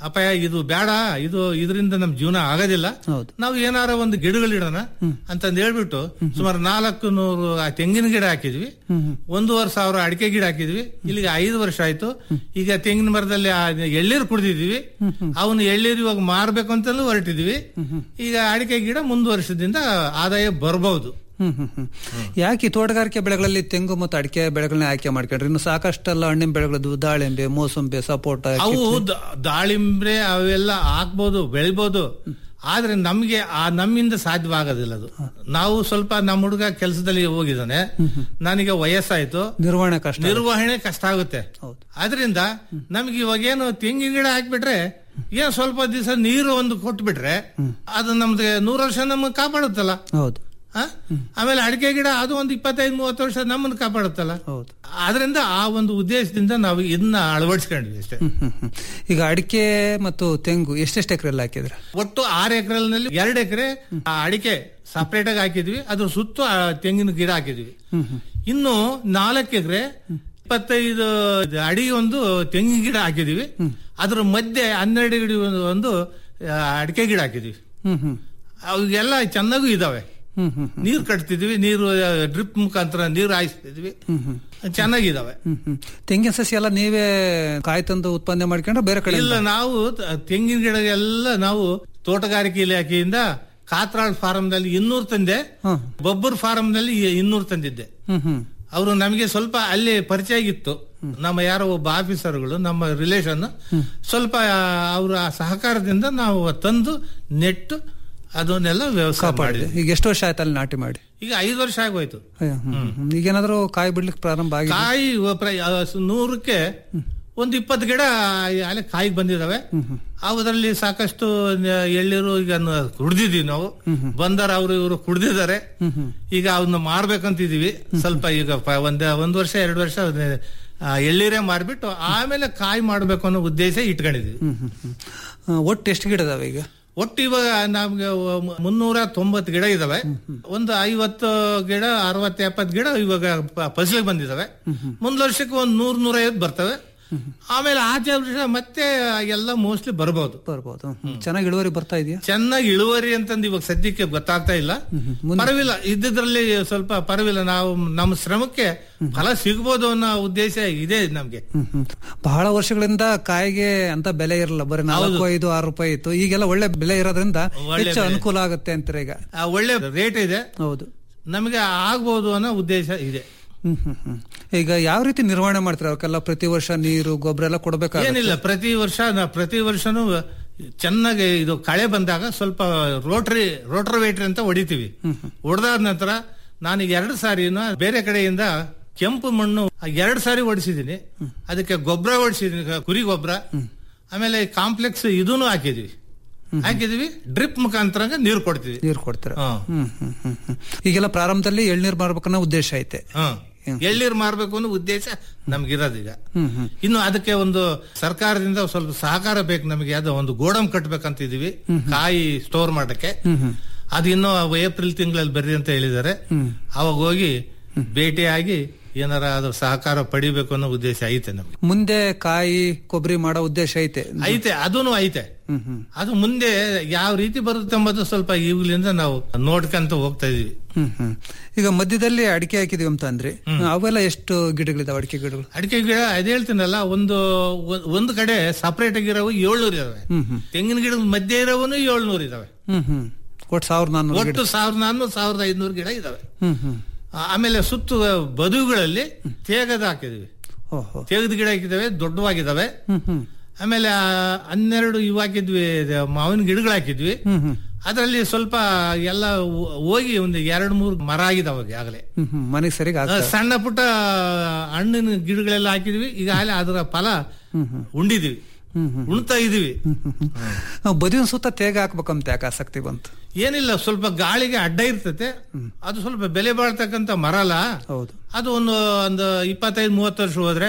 ಅಪಾಯ ಇದು ಬೇಡ ಇದು ಇದರಿಂದ ನಮ್ ಜೀವನ ಆಗೋದಿಲ್ಲ ಹೌದು. ನಾವು ಏನಾರ ಒಂದು ಗಿಡಗಳಿಡೋಣ ಅಂತಂದ್ ಹೇಳ್ಬಿಟ್ಟು ಸುಮಾರು ನಾಲ್ಕು ನೂರು ಆ ತೆಂಗಿನ ಗಿಡ ಹಾಕಿದ್ವಿ ಒಂದೂವರೆ ಸಾವಿರ ಅಡಿಕೆ ಗಿಡ ಹಾಕಿದ್ವಿ ಇಲ್ಲಿಗೆ ಐದು ವರ್ಷ ಆಯ್ತು ಈಗ ತೆಂಗಿನ ಮರದಲ್ಲಿ ಆ ಎಳ್ಳೀರು ಕುಡಿದಿದ್ವಿ ಅವನು ಎಳ್ಳೀರು ಇವಾಗ ಮಾರ್ಬೇಕು ಅಂತಲೂ ಹೊರಟಿದ್ವಿ ಈಗ ಅಡಿಕೆ ಗಿಡ ಮುಂದುವರ್ಷದಿಂದ ಆದಾಯ ಬರ್ಬಹುದು ಹ್ಮ್ ಹ್ಮ್ ಹ್ಮ್ ಯಾಕೆ ಈ ತೋಟಗಾರಿಕೆ ಬೆಳೆಗಳಲ್ಲಿ ತೆಂಗು ಮತ್ತು ಅಡಿಕೆ ಬೆಳೆಗಳನ್ನ ಆಯ್ಕೆ ಮಾಡ್ಕೊಂಡ್ರಿ ಇನ್ನು ಸಾಕಷ್ಟೆಲ್ಲ ಹಣ್ಣಿನ ಬೆಳೆಗಳದ್ದು ದಾಳಿಂಬೆ ಮೋಸಂಬೆ ಸಪೋಟ ಅವು ದ- ದಾಳಿಂಬ್ರೆ ಅವೆಲ್ಲ ಹಾಕ್ಬೋದು ಬೆಳಿಬೋದು ಆದ್ರೆ ನಮ್ಗೆ ಆ ನಮ್ಮಿಂದ ಸಾಧ್ಯವಾಗೋದಿಲ್ಲ ಅದು ನಾವು ಸ್ವಲ್ಪ ನಮ್ಮ ಹುಡುಗ ಕೆಲಸದಲ್ಲಿ ಹೋಗಿದ್ದಾನೆ ನನಗೆ ವಯಸ್ಸಾಯ್ತು ನಿರ್ವಹಣೆ ಕಷ್ಟ ನಿರ್ವಹಣೆ ಕಷ್ಟ ಆಗುತ್ತೆ ಹೌದು. ಆದ್ರಿಂದ ನಮ್ಗೆ ಇವಾಗೇನು ತೆಂಗಿನ ಗಿಡ ಹಾಕ್ಬಿಟ್ರೆ ಏನ್ ಸ್ವಲ್ಪ ದಿವಸ ನೀರು ಒಂದು ಕೊಟ್ಬಿಟ್ರೆ ಅದು ನಮ್ಗೆ ನೂರು ವರ್ಷ ನಮಗೆ ಕಾಪಾಡುತ್ತಲ್ಲ ಹೌದು ಆ? ಆಮೇಲೆ ಅಡಿಕೆ ಗಿಡ ಅದು ಒಂದು ಇಪ್ಪತ್ತೈದು ಮೂವತ್ತು ವರ್ಷ ನಮ್ಮನ್ನು ಕಾಪಾಡುತ್ತಲ್ಲ ಹೌದು ಆದ್ರಿಂದ ಆ ಒಂದು ಉದ್ದೇಶದಿಂದ ನಾವು ಇದನ್ನ ಅಳವಡಿಸ್ಕೊಂಡ್ವಿ ಅಷ್ಟೇ ಹ್ಮ್ ಹ್ಮ್ ಹ್ಮ್. ಈಗ ಅಡಿಕೆ ಮತ್ತು ತೆಂಗು ಎಷ್ಟೆಷ್ಟು ಎಕರೆಲ್ಲ ಹಾಕಿದ್ರ ಒಟ್ಟು ಆರು ಎಕರೆನಲ್ಲಿ ಎರಡು ಎಕರೆ ಅಡಿಕೆ ಸಪರೇಟ್ ಆಗಿ ಹಾಕಿದ್ವಿ ಅದ್ರ ಸುತ್ತ ಆ ತೆಂಗಿನ ಗಿಡ ಹಾಕಿದ್ವಿ ಇನ್ನು ನಾಲ್ಕು ಎಕರೆ ಇಪ್ಪತ್ತೈದು ಅಡಿ ಒಂದು ತೆಂಗಿನ ಗಿಡ ಹಾಕಿದ್ವಿ ಅದ್ರ ಮಧ್ಯೆ ಹನ್ನೆರಡು ಅಡಿ ಒಂದು- ಒಂದು ಆ, ಅಡಿಕೆ ಗಿಡ ಹಾಕಿದ್ವಿ ಹ್ಮ್ ಹ್ಮ್ ಅವೆಲ್ಲ ಚೆನ್ನಾಗೂ ಇದಾವೆ ಹ್ಮ್ ಹ್ಮ್ ನೀರು ಕಟ್ತಿದ್ವಿ ನೀರು ಡ್ರಿಪ್ ಮುಖಾಂತರ ನೀರು ಹಾಯಿಸ್ತಿದ್ವಿ ಚೆನ್ನಾಗಿದಾವೆ ಹ್ಮ್ ಹ್ಮ್ ತೆಂಗಿನ ಸಸಿ ಎಲ್ಲ ನೀವೇ ಕಾಯಿ ತಂದು ಉತ್ಪನ್ನ ಮಾಡ್ಕೊಂಡ್ರೆ ಬೇರೆ ಕಡೆ ಇಲ್ಲ ನಾವು ತ- ತೆಂಗಿನ ಗಿಡ ಎಲ್ಲ ನಾವು ತೋಟಗಾರಿಕೆ ಇಲಾಖೆಯಿಂದ ಕಾತ್ರಾಳ್ ಫಾರಂ ನಲ್ಲಿ ಇನ್ನೂರು ತಂದೆ ಹ್ಮ್. ಬೊಬ್ಬರ್ ಫಾರಂ ನಲ್ಲಿ ಇನ್ನೂರು ತಂದಿದ್ದೆ ಹ್ಮ್ ಹ್ಮ್ ಅವರು ನಮಗೆ ಸ್ವಲ್ಪ ಅಲ್ಲಿ ಪರಿಚಯ ಆಗಿತ್ತು ನಮ್ಮ ಯಾರೋ ಒಬ್ಬ ಆಫೀಸರ್ಗಳು ನಮ್ಮ ರಿಲೇಷನ್ ಸ್ವಲ್ಪ ಅವರ ಸಹಕಾರದಿಂದ ನಾವು ತಂದು ನೆಟ್ಟು ಅದನ್ನೆಲ್ಲ ವ್ಯವಸ್ಥೆ ಕಾಪಾಡಿದೆ ಮಾಡಿದ್ವಿ ಈಗ ಎಷ್ಟು ವರ್ಷ ಆಯ್ತು ಅಲ್ಲಿ ನಾಟಿ ಮಾಡಿ ಈಗ ಐದು ವರ್ಷ ಆಗೋಯ್ತು ಅಯ್ಯ, ಹ್ಮ್, ಹ್ಮ್, ಹ್ಮ್. ಈಗೇನಾದ್ರೂ ಕಾಯಿ ಬಿಡ್ಲಿಕ್ಕೆ ಪ್ರಾರಂಭ ಆಗಿದೆ ಕಾಯಿ ವ- ಪ್ರ- ಆ, ಸ- ನೂರಕ್ಕೆ ಒಂದು ಇಪ್ಪತ್ತು ಗಿಡ ಅಲ್ಲೇ ಕಾಯಿಗೆ ಬಂದಿದಾವೆ ಅದರಲ್ಲಿ ಸಾಕಷ್ಟು ನ- ಎಳ್ನೀರು ಈಗ ನ- ಕುಡ್ದಿದೀವಿ ನಾವು ಬಂದಾರ ಅವರು ಇವರು ಕುಡ್ದಿದ್ದಾರೆ ಈಗ ಅವನ್ನ ಮಾರ್ಬೇಕಂತಿದೀವಿ ಸ್ವಲ್ಪ ಈಗ ಪ- ಒಂದ್ ಒಂದ್ ವರ್ಷ ಎರಡು ವರ್ಷ ಅದ್ನ, ಆ, ಎಳ್ನೀರೇ ಮಾರ್ಬಿಟ್ಟು ಆಮೇಲೆ ಕಾಯಿ ಮಾಡ್ಬೇಕು ಅನ್ನೋ ಉದ್ದೇಶ ಇಟ್ಕೊಂಡಿದೀವಿ ಹ್ಮ್ ಹ್ಮ್ ಹ್ಮ್ ಆ, ಒಟ್ಟು ಎಷ್ಟು ಗಿಡ ಇದಾವೆ ಈಗ ಒಟ್ಟು ಇವಾಗ ನಮ್ಗೆ ವ- ಮುನ್ನೂರ ತೊಂಬತ್ತು ಗಿಡ ಇದಾವೆ ಒಂದು ಐವತ್ತು ಗಿಡ ಅರವತ್ತು ಎಪ್ಪತ್ತು ಗಿಡ ಇವಾಗ ಪ- ಫಸಲಿಗೆ ಬಂದಿದಾವೆ ಮುಂದ್ ವರ್ಷಕ್ಕೆ ಒಂದು ನೂರ್ ನೂರೈವತ್ತು ಬರ್ತವೆ ಆಮೇಲೆ ಆಚೆ ವರ್ಷ ಮತ್ತೆ ಎಲ್ಲ ಮೋಸ್ಟ್ಲಿ ಬರ್ಬೋದು ಬರ್ಬೋದು ಹ್ಮ್. ಚೆನ್ನಾಗಿ ಇಳುವರಿ ಬರ್ತಾ ಇದೆಯಾ ಚೆನ್ನಾಗಿ ಇಳುವರಿ ಅಂತಂದು ಇವಾಗ ಸದ್ಯಕ್ಕೆ ಗೊತ್ತಾಗ್ತಾ ಇಲ್ಲ ಪರವಿಲ್ಲ ಇದ್ದಿದ್ರಲ್ಲಿ ಸ್ವಲ್ಪ ಪರವಿಲ್ಲ ನಾವು ನಮ್ಮ ಶ್ರಮಕ್ಕೆ ಫಲ ಸಿಗ್ಬೋದು ಅನ್ನೋ ಉದ್ದೇಶ ಇದೆ ನಮ್ಗೆ ಹ್ಮ್ ಹ್ಮ್. ಬಹಳ ವರ್ಷಗಳಿಂದ ಕಾಯಿಗೆ ಅಂತ ಬೆಲೆ ಇರಲ್ಲ ಬರೀ ನಾಲ್ಕು ಐದು ಆರು ರೂಪಾಯಿ ಇತ್ತು ಈಗೆಲ್ಲ ಒಳ್ಳೆ ಬೆಲೆ ಇರೋದ್ರಿಂದ ಒಳ್ಳೆ ಹೆಚ್ಚು ಬೆಲೆ. ಅನುಕೂಲ ಆಗುತ್ತೆ ಅಂತಾರೆ ಈಗ ಆ, ಒಳ್ಳೆ ರೇಟ್ ಇದೆ ಹೌದು ನಮಗೆ ಆಗ್ಬೋದು ಅನ್ನೋ ಉದ್ದೇಶ ಇದೆ ಹ್ಮ್ ಹ್ಮ್ ಹ್ಮ್ ಈಗ ಯಾವ ರೀತಿ ನಿರ್ವಹಣೆ ಮಾಡ್ತಾರೆ ಅವಕ್ಕೆಲ್ಲ ಪ್ರತಿ ವರ್ಷ ನೀರು ಗೊಬ್ಬರ ಎಲ್ಲ ಕೊಡ್ಬೇಕಾಗುತ್ತೆ ಏನಿಲ್ಲ ಪ್ರತಿ ವರ್ಷ ನಾ ಪ್ರತಿ ವರ್ಷನೂ ಚೆನ್ನಾಗಿ ಇದು ಕಳೆ ಬಂದಾಗ ಸ್ವಲ್ಪ ರೋಟ್ರಿ ರೋಟ್ರವೇಟ್ರಿ ಅಂತ ಹೊಡಿತೀವಿ ಹೊಡೆದಾದ ನಂತರ ನಾನೀಗ ಎರಡು ಸಾರಿನ ಬೇರೆ ಕಡೆಯಿಂದ ಕೆಂಪು ಮಣ್ಣು ಎರಡು ಸಾರಿ ಹೊಡಿಸಿದೀನಿ ಅದಕ್ಕೆ ಗೊಬ್ಬರ ಹೊಡಿಸಿದೀನಿ ಕುರಿ ಗೊಬ್ಬರ ಆಮೇಲೆ ಕಾಂಪ್ಲೆಕ್ಸ್ ಇದೂನು ಹಾಕಿದ್ವಿ ಹಾಕಿದ್ವಿ ಡ್ರಿಪ್ ಮುಖಾಂತರ ನೀರು ಕೊಡ್ತೀವಿ ನೀರು ಕೊಡ್ತಾರೆ ಹಾ. ಹ್ಮ್ ಹ್ಮ್ ಹ್ಮ್ ಹ್ಮ್. ಈಗೆಲ್ಲ ಪ್ರಾರಂಭದಲ್ಲಿ ಎಳ್ನೀರ್ ಮಾರ್ಬೇಕನ್ನೋ ಉದ್ದೇಶ ಐತೆ ಹ ಎಳ್ನೀರು ಮಾರ್ಬೇಕು ಅನ್ನೋ ಉದ್ದೇಶ ನಮ್ಗಿರೋದೀಗ ಹ್ಮ್ ಹ್ಮ್ ಇನ್ನು ಅದಕ್ಕೆ ಒಂದು ಸರ್ಕಾರದಿಂದ ಸ್ವಲ್ಪ ಸಹಕಾರ ಬೇಕು ನಮಗೆ ಅದು ಒಂದು ಗೋಡಮ್ ಕಟ್ಬೇಕಂತ ಇದೀವಿ ಕಾಯಿ ಸ್ಟೋರ್ ಮಾಡಕ್ಕೆ ಅದು ಇನ್ನು ಏಪ್ರಿಲ್ ತಿಂಗಳಲ್ಲಿ ಬರ್ರಿ ಅಂತ ಹೇಳಿದ್ದಾರೆ ಅವಾಗ ಹೋಗಿ ಭೇಟಿಯಾಗಿ ಏನಾರ ಅದು ಸಹಕಾರ ಪಡಿಬೇಕು ಅನ್ನೋ ಉದ್ದೇಶ ಐತೆ ನಮ್ಗೆ ಮುಂದೆ ಕಾಯಿ ಕೊಬ್ಬರಿ ಮಾಡೋ ಉದ್ದೇಶ ಐತೆ ಐತೆ ಅದೂನು ಐತೆ ಹ್ಮ್ ಹ್ಮ್ ಅದು ಮುಂದೆ ಯಾವ ರೀತಿ ಬರುತ್ತೆ ಎಂಬುದು ಸ್ವಲ್ಪ ಈಗಲಿಂದ ನಾವು ನೋಡ್ಕೊಂತ ಹೋಗ್ತಾ ಇದೀವಿ ಹ್ಮ್ ಹ್ಮ್ ಈಗ ಮಧ್ಯದಲ್ಲಿ ಅಡಿಕೆ ಹಾಕಿದೀವಿ ಅಂತ ಅಂದ್ರಿ ಅವೆಲ್ಲ ಎಷ್ಟು ಗಿಡಗಳಿದಾವೆ ಅಡಿಕೆ ಗಿಡಗಳು ಅಡಿಕೆ ಗಿಡ ಅದೇ ಹೇಳ್ತೀನಲ್ಲ ಒಂದು ಒಂದ್- ಒಂದು ಕಡೆ ಸಪರೇಟ್ ಆಗಿರೋವು ಏಳ್ನೂರು ಇದಾವೆ ಹ್ಮ್ ಹ್ಮ್ ತೆಂಗಿನ ಗಿಡದ ಮಧ್ಯೆ ಇರೋವನು ಏಳ್ನೂರು ಇದಾವೆ ಹ್ಮ್ ಹ್ಮ್ ಒಟ್ಟು ಸಾವಿರದ ನಾನ್ನೂರು ಗಿಡ ಒಟ್ಟು ಸಾವಿರದ ನಾನ್ನೂರು ಸಾವಿರದ ಐದ್ನೂರು ಗಿಡ ಇದಾವೆ ಹ್ಮ್ ಹ್ಮ್ ಆ- ಆಮೇಲೆ ಸುತ್ತು ಬದುಗಳಲ್ಲಿ ತೇಗದ ಹಾಕಿದ್ವಿ ಓಹೋ ತೇಗದ ಗಿಡ ಹಾಕಿದಾವೆ ದೊಡ್ಡವಾಗಿದಾವೆ ಹ್ಮ್ ಹ್ಮ್ ಆಮೇಲೆ ಆ ಹನ್ನೆರಡು ಇವು ಹಾಕಿದ್ವಿ ಇದು ಮಾವಿನ ಗಿಡಗಳು ಹಾಕಿದ್ವಿ ಹ್ಮ್ ಹ್ಮ್ ಅದರಲ್ಲಿ ಸ್ವಲ್ಪ ಎಲ್ಲ ಹೋ- ಹೋಗಿ ಒಂದು ಎರಡು ಮೂರು ಮರ ಆಗಿದಾವೆ ಆಗಲೇ ಹ್ಮ್ ಹ್ಮ್ ಮನೆಗೆ ಸರಿಗೆ ಆಗ್ತದೆ ಸಣ್ಣ ಪುಟ್ಟ ಹಣ್ಣಿನ ಗಿಡಗಳೆಲ್ಲ ಹಾಕಿದ್ವಿ ಈಗಾಗಲೇ ಅದರ ಫಲ ಉಂಡಿದೀವಿ ಹ್ಮ್ ಹ್ಮ್ ಉಣ್ತಾ ಇದೀವಿ ನಾವು ಬದಿನ ಸುತ್ತ ತೇಗ ಹಾಕ್ಬೇಕಂತ ಯಾಕೆ ಆಸಕ್ತಿ ಬಂತು ಏನಿಲ್ಲ ಸ್ವಲ್ಪ ಗಾಳಿಗೆ ಅಡ್ಡ ಇರ್ತತೆ ಅದು ಸ್ವಲ್ಪ ಬೆಲೆ ಬಾಳ್ತಕ್ಕಂತ ಮರ ಅಲ್ಲ ಹೌದು ಅದು ಒಂದು ಒಂದು ಇಪ್ಪತ್ತೈದು ಮೂವತ್ತು ವರ್ಷ ಹೋದ್ರೆ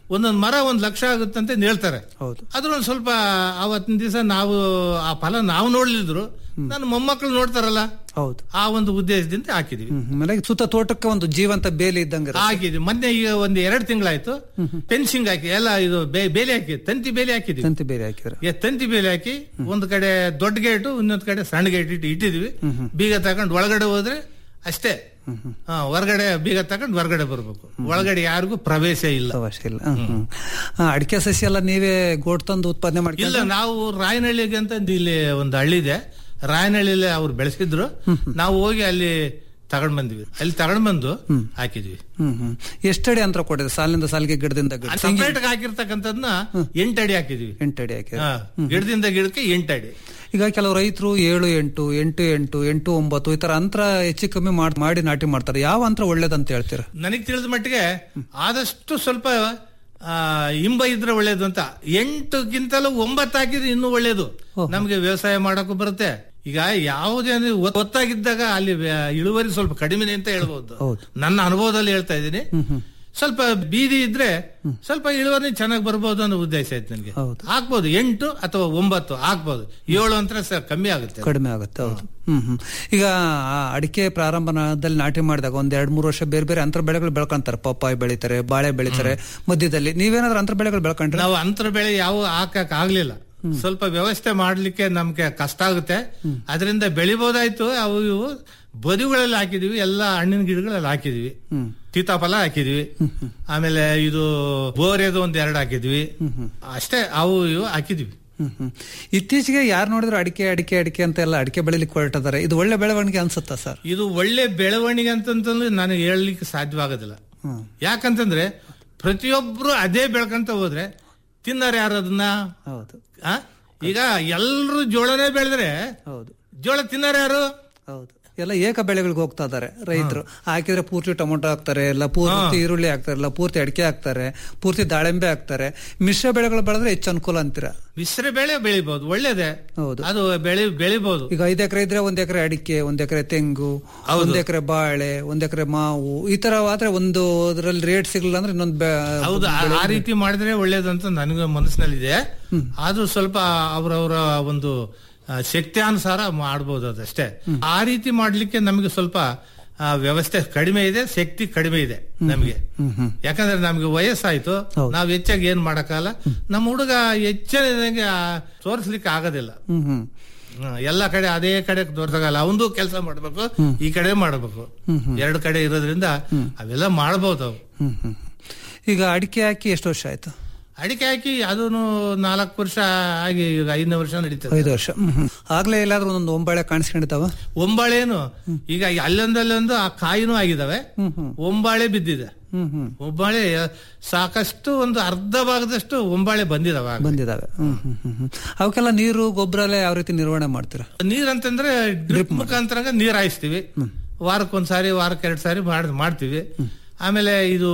ಒಂದೊಂದು ಮರ ಒಂದ್ ಲಕ್ಷ ಆಗುತ್ತಂತ ಹೇಳ್ತಾರೆ ಹೌದು ಅದ್ರ ಒಂದ್ ಸ್ವಲ್ಪ ಅವತ್ತಿನ ದಿವಸ ನಾವು ಆ ಫಲ ನಾವು ನೋಡ್ಲಿದ್ರು ನನ್ನ ಮೊಮ್ಮಕ್ಕಳು ನೋಡ್ತಾರಲ್ಲ ಹೌದು ಆ ಒಂದು ಉದ್ದೇಶದಿಂದ ಹಾಕಿದ್ವಿ ಹ್ಮ್. ಆಮೇಲೆ ಸುತ್ತ ತೋಟಕ್ಕೆ ಒಂದು ಜೀವಂತ ಬೇಲಿ ಇದ್ದಂಗೆ ಇರುತ್ತೆ. ಹಾಕಿದ್ವಿ ಮೊನ್ನೆ ಈಗ ಒಂದ್ ಎರಡು ತಿಂಗಳಾಯ್ತು ಫೆನ್ಸಿಂಗ್ ಹಾಕಿ ಎಲ್ಲ ಇದು ಬೇ- ಬೇಲಿ ಹಾಕಿ ತಂತಿ ಬೇಲಿ ಹಾಕಿದ್ವಿ ತಂತಿ ಬೇಲಿ ಹಾಕಿದ್ರೆ ಏ, ತಂತಿ ಬೇಲಿ ಹಾಕಿ ಒಂದ್ ಕಡೆ ದೊಡ್ಡ ಗೇಟು ಇನ್ನೊಂದ್ ಕಡೆ ಸಣ್ಣ ಗೇಟ್ ಇಟ್ಟು ಇಟ್ಟಿದ್ವಿ ಬೀಗ ತಗೊಂಡು ಒಳಗಡೆ ಹೋದ್ರೆ ಅಷ್ಟೇ ಹಾ, ಹೊರಗಡೆ ಬೀಗ ತಗೊಂಡು ಹೊರಗಡೆ ಬರ್ಬೇಕು ಒಳಗಡೆ ಯಾರಿಗೂ ಪ್ರವೇಶ ಇಲ್ಲ ಅವಶ್ಯ ಇಲ್ಲ ಹ್ಮ್, ಹ್ಮ್. ಆ, ಅಡಿಕೆ ಸಸಿ ಎಲ್ಲ ನೀವೇ ಗೋಟ್ ತಂದು ಉತ್ಪಾದನೆ ಇಲ್ಲ ಮಾಡ್ಕೊಂಡು ನಾವು ರಾಯನಹಳ್ಳಿಗೆ ಅಂತ ಇಲ್ಲಿ ಒಂದು ಹಳ್ಳಿ ಇದೆ ರಾಯನಹಳ್ಳಿಲಿ ಅವ್ರು ಬೆಳೆಸಿದ್ರು ನಾವು ಹೋಗಿ ಅಲ್ಲಿ ತಗೊಂಡ್ ಬಂದ್ವಿ ಅಲ್ಲಿ ತಗೊಂಡ್ ಬಂದು ಹಾಕಿದ್ವಿ ಹ್ಮ್ ಹ್ಮ್ ಎಷ್ಟಡಿ ಅಂತರ ಕೊಟ್ಟಿದೆ ಸಾಲಿನಿಂದ ಸಾಲಿಗೆ ಗಿಡದಿಂದ ಗಿಡ ಸಪರೇಟ್ ಹಾಕಿರ್ತಕ್ಕಂಥದ್ನ ಎಂಟಡಿ ಹಾಕಿದ್ವಿ ಎಂಟಡಿ ಹಾಕಿ ಹಾ, ಗಿಡದಿಂದ ಗಿಡಕ್ಕೆ ಎಂಟಡಿ ಈಗ ಕೆಲವು ರೈತರು ಏಳು ಎಂಟು ಎಂಟು ಎಂಟು ಎಂಟು ಒಂಬತ್ತು ಈ ತರ ಅಂತರ ಹೆಚ್ಚು ಕಮ್ಮಿ ಮಾಡ್- ಮಾಡಿ ನಾಟಿ ಮಾಡ್ತಾರೆ ಯಾವ ಅಂತರ ಒಳ್ಳೇದಂತ ಹೇಳ್ತೀರಾ ನನಗೆ ತಿಳಿದ ಮಟ್ಟಿಗೆ ಆದಷ್ಟು ಸ್ವಲ್ಪ ಆ, ಇಂಬ ಇದ್ರೆ ಒಳ್ಳೇದು ಅಂತ ಎಂಟುಗಿಂತಲೂ ಒಂಬತ್ತು ಹಾಕಿದ್ರೆ ಇನ್ನೂ ಒಳ್ಳೇದು ನಮ್ಗೆ ವ್ಯವಸಾಯ ಮಾಡಕ್ಕೂ ಬರುತ್ತೆ ಈಗ ಯಾವುದೇ ಅಂದ್ರೆ ಒತ್- ಒತ್ತಾಗಿದ್ದಾಗ ಅಲ್ಲಿ ವ್ಯ- ಇಳುವರಿ ಸ್ವಲ್ಪ ಕಡಿಮೆ ಅಂತ ಹೇಳ್ಬೋದು ಹೌದು. ನನ್ನ ಅನುಭವದಲ್ಲಿ ಹೇಳ್ತಾ ಇದ್ದೀನಿ ಸ್ವಲ್ಪ ಬೀದಿ ಇದ್ರೆ ಸ್ವಲ್ಪ ಇಳುವರಿ ಚೆನ್ನಾಗಿ ಬರ್ಬೋದು ಅನ್ನೋ ಉದ್ದೇಶ ಆಯ್ತು ನನಗೆ ಹೌದು. ಹಾಕ್ಬೋದು ಎಂಟು ಅಥವಾ ಒಂಬತ್ತು ಹಾಕ್ಬೋದು ಏಳು ಅಂತ ಸರ್ ಕಮ್ಮಿ ಆಗುತ್ತೆ ಕಡಿಮೆ ಆಗುತ್ತೆ ಹೌದು ಹ್ಮ್ ಹ್ಮ್ ಈಗ ಆ ಅಡಿಕೆ ಪ್ರಾರಂಭದಲ್ಲಿ ನಾಟಿ ಮಾಡಿದಾಗ ಒಂದ್ ಎರಡ್ ಮೂರು ವರ್ಷ ಬೇರೆ ಬೇರೆ ಅಂತರ ಬೆಳೆಗಳು ಬೆಳ್ಕೊಂತಾರೆ ಪಪ್ಪಾಯಿ ಬೆಳಿತಾರೆ ಬಾಳೆ ಬೆಳಿತಾರೆ ಮಧ್ಯದಲ್ಲಿ ನೀವೇನಾದ್ರೂ ಅಂತರ ಬೆಳೆಗಳು ಬೆಳ್ಕೊಂಡ್ರೆ ನಾವು ಅಂತರ ಬೆಳೆ ಯಾವ ಹಾಕಕ್ ಆಗ್ಲಿಲ್ಲ ಸ್ವಲ್ಪ ವ್ಯವಸ್ಥೆ ಮಾಡ್ಲಿಕ್ಕೆ ನಮ್ಗೆ ಕಷ್ಟ ಆಗುತ್ತೆ ಅದರಿಂದ ಬೆಳಿಬೋದಾಯ್ತು ಅವು ಇವು ಬದುಗಳಲ್ಲಿ ಹಾಕಿದೀವಿ ಎಲ್ಲ ಹಣ್ಣಿನ ಗಿಡಗಳಲ್ಲಿ ಹಾಕಿದೀವಿ ಸೀತಾಫಲ ಹಾಕಿದ್ವಿ ಆಮೇಲೆ ಇದು ಬೋರೆದು ಒಂದ್ ಎರಡು ಹಾಕಿದ್ವಿ ಅಷ್ಟೇ ಅವು ಇವು ಹಾಕಿದ್ವಿ ಹ್ಮ್ ಹ್ಮ್ ಇತ್ತೀಚೆಗೆ ಯಾರು ನೋಡಿದ್ರು ಅಡಿಕೆ ಅಡಿಕೆ ಅಡಿಕೆ ಅಂತ ಎಲ್ಲ ಅಡಿಕೆ ಬೆಳಿಲಿಕ್ಕೆ ಹೊರಟಿದ್ದಾರೆ ಇದು ಒಳ್ಳೆ ಬೆಳವಣಿಗೆ ಅನ್ಸುತ್ತಾ ಸರ್ ಇದು ಒಳ್ಳೆ ಬೆಳವಣಿಗೆ ಅಂತಂತಂದ್ರೆ ನನಗೆ ಹೇಳಲಿಕ್ಕೆ ಸಾಧ್ಯವಾಗೋದಿಲ್ಲ ಯಾಕಂತಂದ್ರೆ ಪ್ರತಿಯೊಬ್ರು ಅದೇ ಬೆಳ್ಕಂತ ಹೋದ್ರೆ ತಿನ್ನೋರು ಯಾರು ಅದನ್ನ ಹೌದು ಆ? ಈಗ ಎಲ್ರು ಜೋಳನೇ ಬೆಳೆದ್ರೆ ಹೌದು ಜೋಳ ತಿನ್ನೋರು ಯಾರು ಹೌದು ಎಲ್ಲ ಏಕ ಬೆಳೆಗಳಿಗೆ ಹೋಗ್ತಾ ಇದಾರೆ ರೈತರು ಹಾಕಿದ್ರೆ ಪೂರ್ತಿ ಟೊಮೊಟೊ ಹಾಕ್ತಾರೆ ಎಲ್ಲ ಪೂರ್ತಿ ಈರುಳ್ಳಿ ಹಾಕ್ತಾರೆ ಇಲ್ಲ ಪೂರ್ತಿ ಅಡಿಕೆ ಹಾಕ್ತಾರೆ ಪೂರ್ತಿ ದಾಳಿಂಬೆ ಹಾಕ್ತಾರೆ ಮಿಶ್ರ ಬೆಳೆಗಳು ಬೆಳೆದ್ರೆ ಹೆಚ್ಚು ಅನುಕೂಲ ಅಂತೀರಾ ಮಿಶ್ರ ಬೆಳೆ ಬೆಳಿಬಹುದು ಒಳ್ಳೇದೇ ಹೌದು. ಅದು ಬೆಳಿ ಬೆಳಿಬಹುದು ಈಗ ಐದ್ ಎಕರೆ ಇದ್ರೆ ಒಂದ್ ಎಕರೆ ಅಡಿಕೆ ಒಂದ್ ಎಕರೆ ತೆಂಗು ಒಂದ್ ಎಕರೆ ಬಾಳೆ ಒಂದ್ ಎಕರೆ ಮಾವು ಈ ತರ ಆದ್ರೆ ಒಂದು ಅದ್ರಲ್ಲಿ ರೇಟ್ ಸಿಗಲಿಲ್ಲ ಅಂದ್ರೆ ಇನ್ನೊಂದು ಬೆ- ಹೌದು ಆ- ಆ ರೀತಿ ಮಾಡಿದ್ರೆ ಒಳ್ಳೇದು ಅಂತ ನನಗೆ ಮನಸ್ಸಿನಲ್ಲಿದೆ ಆದ್ರೂ ಸ್ವಲ್ಪ ಅವರವರ ಒಂದು ಆ, ಶಕ್ತ್ಯಾನುಸಾರ ಮಾಡ್ಬೋದು ಅದಷ್ಟೇ ಆ ರೀತಿ ಮಾಡ್ಲಿಕ್ಕೆ ನಮಗೆ ಸ್ವಲ್ಪ ಆ, ವ್ಯವಸ್ಥೆ ಕಡಿಮೆ ಇದೆ ಶಕ್ತಿ ಕಡಿಮೆ ಇದೆ ನಮಗೆ ಯಾಕಂದ್ರೆ ನಮ್ಗೆ ವಯಸ್ಸಾಯ್ತು ನಾವ್ ಹೆಚ್ಚಾಗಿ ಏನ್ ಮಾಡಕ್ಕಾಗಲ್ಲ ನಮ್ಮ ಹುಡುಗ ಹೆಚ್ಚಿನದಂಗೆ ತೋರಿಸ್ಲಿಕ್ಕೆ ಆಗೋದಿಲ್ಲ ಹ್ಮ್ ಹ್ಮ್ ಹ್ಮ್, ಎಲ್ಲ ಕಡೆ ಅದೇ ಕಡೆ ತೋರ್ಸಕ್ಕಾಗಲ್ಲ ಅವಂದು ಕೆಲಸ ಮಾಡ್ಬೇಕು ಈ ಕಡೆ ಮಾಡ್ಬೇಕು ಎರಡು ಕಡೆ ಇರೋದ್ರಿಂದ ಅವೆಲ್ಲ ಮಾಡ್ಬೋದು ಅವು ಹ್ಮ್ ಹ್ಮ್ ಈಗ ಅಡಿಕೆ ಹಾಕಿ ಎಷ್ಟು ವರ್ಷ ಆಯ್ತು ಅಡಿಕೆ ಹಾಕಿ ಅದನ್ನು ನಾಲ್ಕು ವರ್ಷ ಆಗಿ ಈಗ ಐದನೇ ವರ್ಷ ನಡೀತದೆ ಐದು ವರ್ಷ ಹ್ಮ್ ಹ್ಮ್. ಆಗ್ಲೇ ಎಲ್ಲಾದ್ರೂ ಒಂದೊಂದು ಒಂಬಾಳೆ ಕಾಣಿಸ್ಕೊಂಡಿದ್ದಾವ ಒಂಬಾಳೆನು ಈಗ ಅಲ್ಲೊಂದಲ್ಲೊಂದು ಆ ಕಾಯಿನೂ ಆಗಿದಾವೆ ಒಂಬಾಳೆ ಬಿದ್ದಿದೆ ಹ್ಮ್ ಹ್ಮ್ ಒಂಬಾಳೆ ಸಾಕಷ್ಟು ಒಂದು ಅರ್ಧ ಭಾಗದಷ್ಟು ಒಂಬಾಳೆ ಬಂದಿದಾವೆ ಆಗ. ಬಂದಿದಾವೆ ಹ್ಮ್ ಹ್ಮ್ ಹ್ಮ್ ಹ್ಮ್. ಅವಕ್ಕೆಲ್ಲ ನೀರು ಗೊಬ್ಬರ ಎಲ್ಲ ಯಾವ ರೀತಿ ನಿರ್ವಹಣೆ ಮಾಡ್ತೀರಾ ನೀರ್ ಅಂತಂದ್ರೆ ಡ್ರಿಪ್ ಮುಖಾಂತರ ನೀರ್ ಹಾಯಿಸ್ತೀವಿ ವಾರಕ್ಕೊಂದ್ಸಾರಿ ವಾರಕ್ಕೆ ಎರಡ್ ಸಾರಿ ಮಾಡ್ ಮಾಡ್ತೀವಿ ಆಮೇಲೆ ಇದು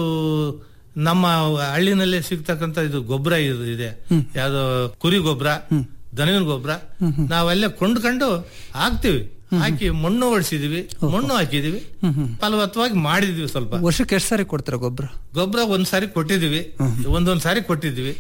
ನಮ್ಮ ಹಳ್ಳಿನಲ್ಲಿ ಸಿಗ್ತಕ್ಕಂತ ಇದು ಗೊಬ್ಬರ ಇದೆ ಯಾವ್ದೋ ಕುರಿ ಗೊಬ್ಬರ ದನವಿನ ಗೊಬ್ಬರ ನಾವೆಲ್ಲ ಕೊಂಡ್ಕೊಂಡು ಹಾಕ್ತಿವಿ ಹಾಕಿ ಮಣ್ಣು ಹೊಡ್ಸಿದೀವಿ ಮಣ್ಣು ಹಾಕಿದೀವಿ ಫಲವತ್ತವಾಗಿ ಮಾಡಿದ್ವಿ ಸ್ವಲ್ಪ ವರ್ಷಕ್ಕೆ ಎಷ್ಟು ಸಾರಿ ಕೊಡ್ತೀರಾ ಗೊಬ್ಬರ ಗೊಬ್ಬರ ಒಂದ್ ಸಾರಿ ಕೊಟ್ಟಿದೀವಿ ಒಂದೊಂದ್ ಸಾರಿ ಕೊಟ್ಟಿದ್ವಿ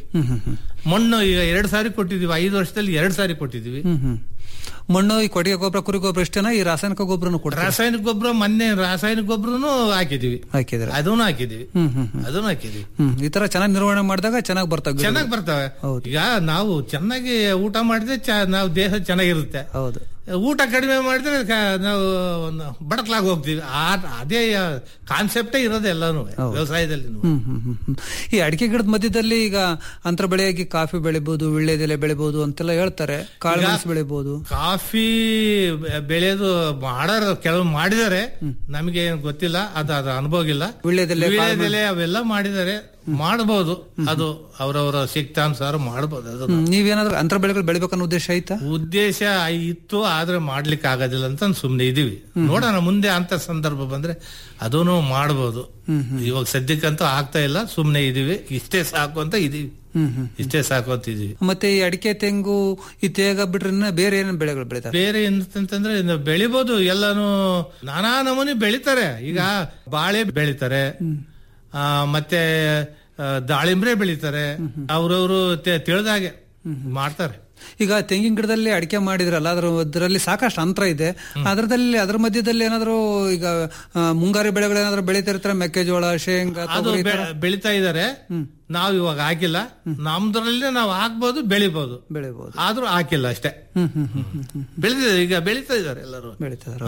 ಮಣ್ಣು ಈಗ ಎರಡ್ ಸಾರಿ ಕೊಟ್ಟಿದೀವಿ ಐದು ವರ್ಷದಲ್ಲಿ ಎರಡ್ ಸಾರಿ ಕೊಟ್ಟಿದೀವಿ ಹ್ಮ್ ಹ್ಮ್ ಮಣ್ಣು ಈ ಕೊಟ್ಟಿಗೆ ಗೊಬ್ಬರ ಕುರಿ ಗೊಬ್ಬರ ಇಷ್ಟೇನಾ ಈ ರಾಸಾಯನಿಕ ಗೊಬ್ಬರನು ಕೊಡ್ತೀರಾ ರಾಸಾಯನಿಕ ಗೊಬ್ಬರ ಮೊನ್ನೆ ರಾಸಾಯನಿಕ ಗೊಬ್ಬರನು ಹಾಕಿದೀವಿ ಹಾಕಿದ್ರೆ ಅದನ್ನು ಹಾಕಿದೀವಿ ಹ್ಮ್ ಹ್ಮ್ ಅದನ್ನು ಹಾಕಿದೀವಿ ಹ್ಮ್ ಈ ತರ ಚೆನ್ನಾಗಿ ನಿರ್ವಹಣೆ ಮಾಡಿದಾಗ ಚೆನ್ನಾಗಿ ಬರ್ತಾವ ಗಿಡಗಳು. ಚೆನ್ನಾಗಿ ಬರ್ತವೆ ಹೌದು. ಈಗ ನಾವು ಚೆನ್ನಾಗಿ ಊಟ ಮಾಡಿದ್ರೆ ಚ- ನಾವು ದೇಹ ಚೆನ್ನಾಗಿರುತ್ತೆ ಹೌದು ಊಟ ಕಡಿಮೆ ಮಾಡಿದ್ರೆ ಕ- ನಾವು ಒಂದು ಬಡಕ್ಲಾಗಿ ಹೋಗ್ತೀವಿ ಆ- ಅದೇ ಕಾನ್ಸೆಪ್ಟೇ ಇರೋದು ಎಲ್ಲಾನು ವ್ಯವಸಾಯದಲ್ಲಿ ಹ್ಮ್ ಹ್ಮ್ ಹ್ಮ್ ಹ್ಮ್. ಈ ಅಡಿಕೆ ಗಿಡದ ಮಧ್ಯದಲ್ಲಿ ಈಗ ಅಂತರ ಬೆಳೆಯಾಗಿ ಕಾಫಿ ಬೆಳಿಬಹುದು ವಿಳ್ಳೆದೆಲೆ ಬೆಳಿಬಹುದು ಅಂತೆಲ್ಲ ಹೇಳ್ತಾರೆ ಕಾಳು ಮೆಣಸು ಬೆಳಿಬಹುದು ಕಾಫಿ ಬೆ- ಬೆಳೆಯೋದು ಮಾಡೋರು ಕೆಲವು ಮಾಡಿದ್ದಾರೆ ನಮಗೆ ಏನು ಗೊತ್ತಿಲ್ಲ ಅದು ಅದು ಅನುಭವ ಇಲ್ಲ ವೀಳ್ಯದೆಲೆ, ವೀಳ್ಯದೆಲೆ ಅವೆಲ್ಲ ಮಾಡಿದ್ದಾರೆ ಮಾಡಬಹುದು ಅದು ಅವರವರ ಶಕ್ತಾನುಸಾರ ಮಾಡಬಹುದು ಅದು ಹ್ಮ್. ನೀವೇನಾದ್ರೂ ಅಂತರ ಬೆಳೆಗಳು ಬೆಳಿಬೇಕನ್ನೋ ಉದ್ದೇಶ ಐತಾ ಉದ್ದೇಶ ಇತ್ತು ಆದ್ರೆ ಮಾಡ್ಲಿಕ್ಕೆ ಆಗೋದಿಲ್ಲ ಅಂತ ಸುಮ್ನೆ ಇದೀವಿ ನೋಡೋಣ ಮುಂದೆ ಅಂತ ಸಂದರ್ಭ ಬಂದ್ರೆ ಅದನ್ನು ಮಾಡಬಹುದು ಇವಾಗ ಸದ್ಯಕ್ಕಂತೂ ಆಗ್ತಾ ಇಲ್ಲ ಸುಮ್ನೆ ಇದೀವಿ ಇಷ್ಟೇ ಸಾಕು ಅಂತ ಇದೀವಿ ಹ್ಮ್ ಹ್ಮ್ ಇಷ್ಟೇ ಸಾಕು ಅಂತ ಇದೀವಿ ಮತ್ತೆ ಈ ಅಡಿಕೆ ತೆಂಗು ಈ ತೇಗ ಬಿಟ್ರೆ ಇನ್ನ ಬೇರೆ ಏನೇನು ಬೆಳೆಗಳು ಬೆಳಿತಾರೆ ಬೇರೆ ಎಂತಂತಂದ್ರೆ ಇನ್ನು ಬೆಳಿಬೋದು ಎಲ್ಲಾನು ನಾನಾ ನಮೂನಿ ಬೆಳಿತಾರೆ ಈಗ ಬಾಳೆ ಬೆಳಿತಾರೆ ಆ, ಮತ್ತೆ ಆ, ದಾಳಿಂಬ್ರೆ ಬೆಳಿತಾರೆ ಅವ್ರವ್ರು ತೆ- ತಿಳಿದಾಗೆ ಮಾಡ್ತಾರೆ ಈಗ ತೆಂಗಿನ ಗಿಡದಲ್ಲಿ ಅಡಿಕೆ ಮಾಡಿದ್ರಲ್ಲ ಅದ್ರ ಅದರಲ್ಲಿ ಸಾಕಷ್ಟು ಅಂತರ ಇದೆ ಅದರದಲ್ಲಿ ಅದ್ರ ಮಧ್ಯದಲ್ಲಿ ಏನಾದ್ರು ಈಗ ಆ, ಮುಂಗಾರಿ ಬೆಳೆಗಳೇನಾದ್ರೂ ಬೆಳೀತಿರ್ತಾರೆ ಮೆಕ್ಕೆಜೋಳ ಶೇಂಗಾ ಅದು ತೊಗರಿ ಈ ಬೆ- ತರ? ಬೆಳಿತಾ ಇದಾರೆ ನಾವ್ ಇವಾಗ ಹಾಕಿಲ್ಲ ನಮ್ದ್ರಲ್ಲೇ ನಾವು ಹಾಕ್ಬೋದು ಬೆಳಿಬಹುದು ಬೆಳಿಬಹುದು ಆದ್ರೂ ಹಾಕಿಲ್ಲ ಅಷ್ಟೇ ಹ್ಮ್ ಹ್ಮ್ ಹ್ಮ್ ಹ್ಮ್ ಹ್ಮ್ ಬೆಳಿತಿದ್ದಾರೆ ಈಗ ಬೆಳಿತಾ ಇದಾರೆ ಎಲ್ಲರೂ ಬೆಳೀತಾರೆ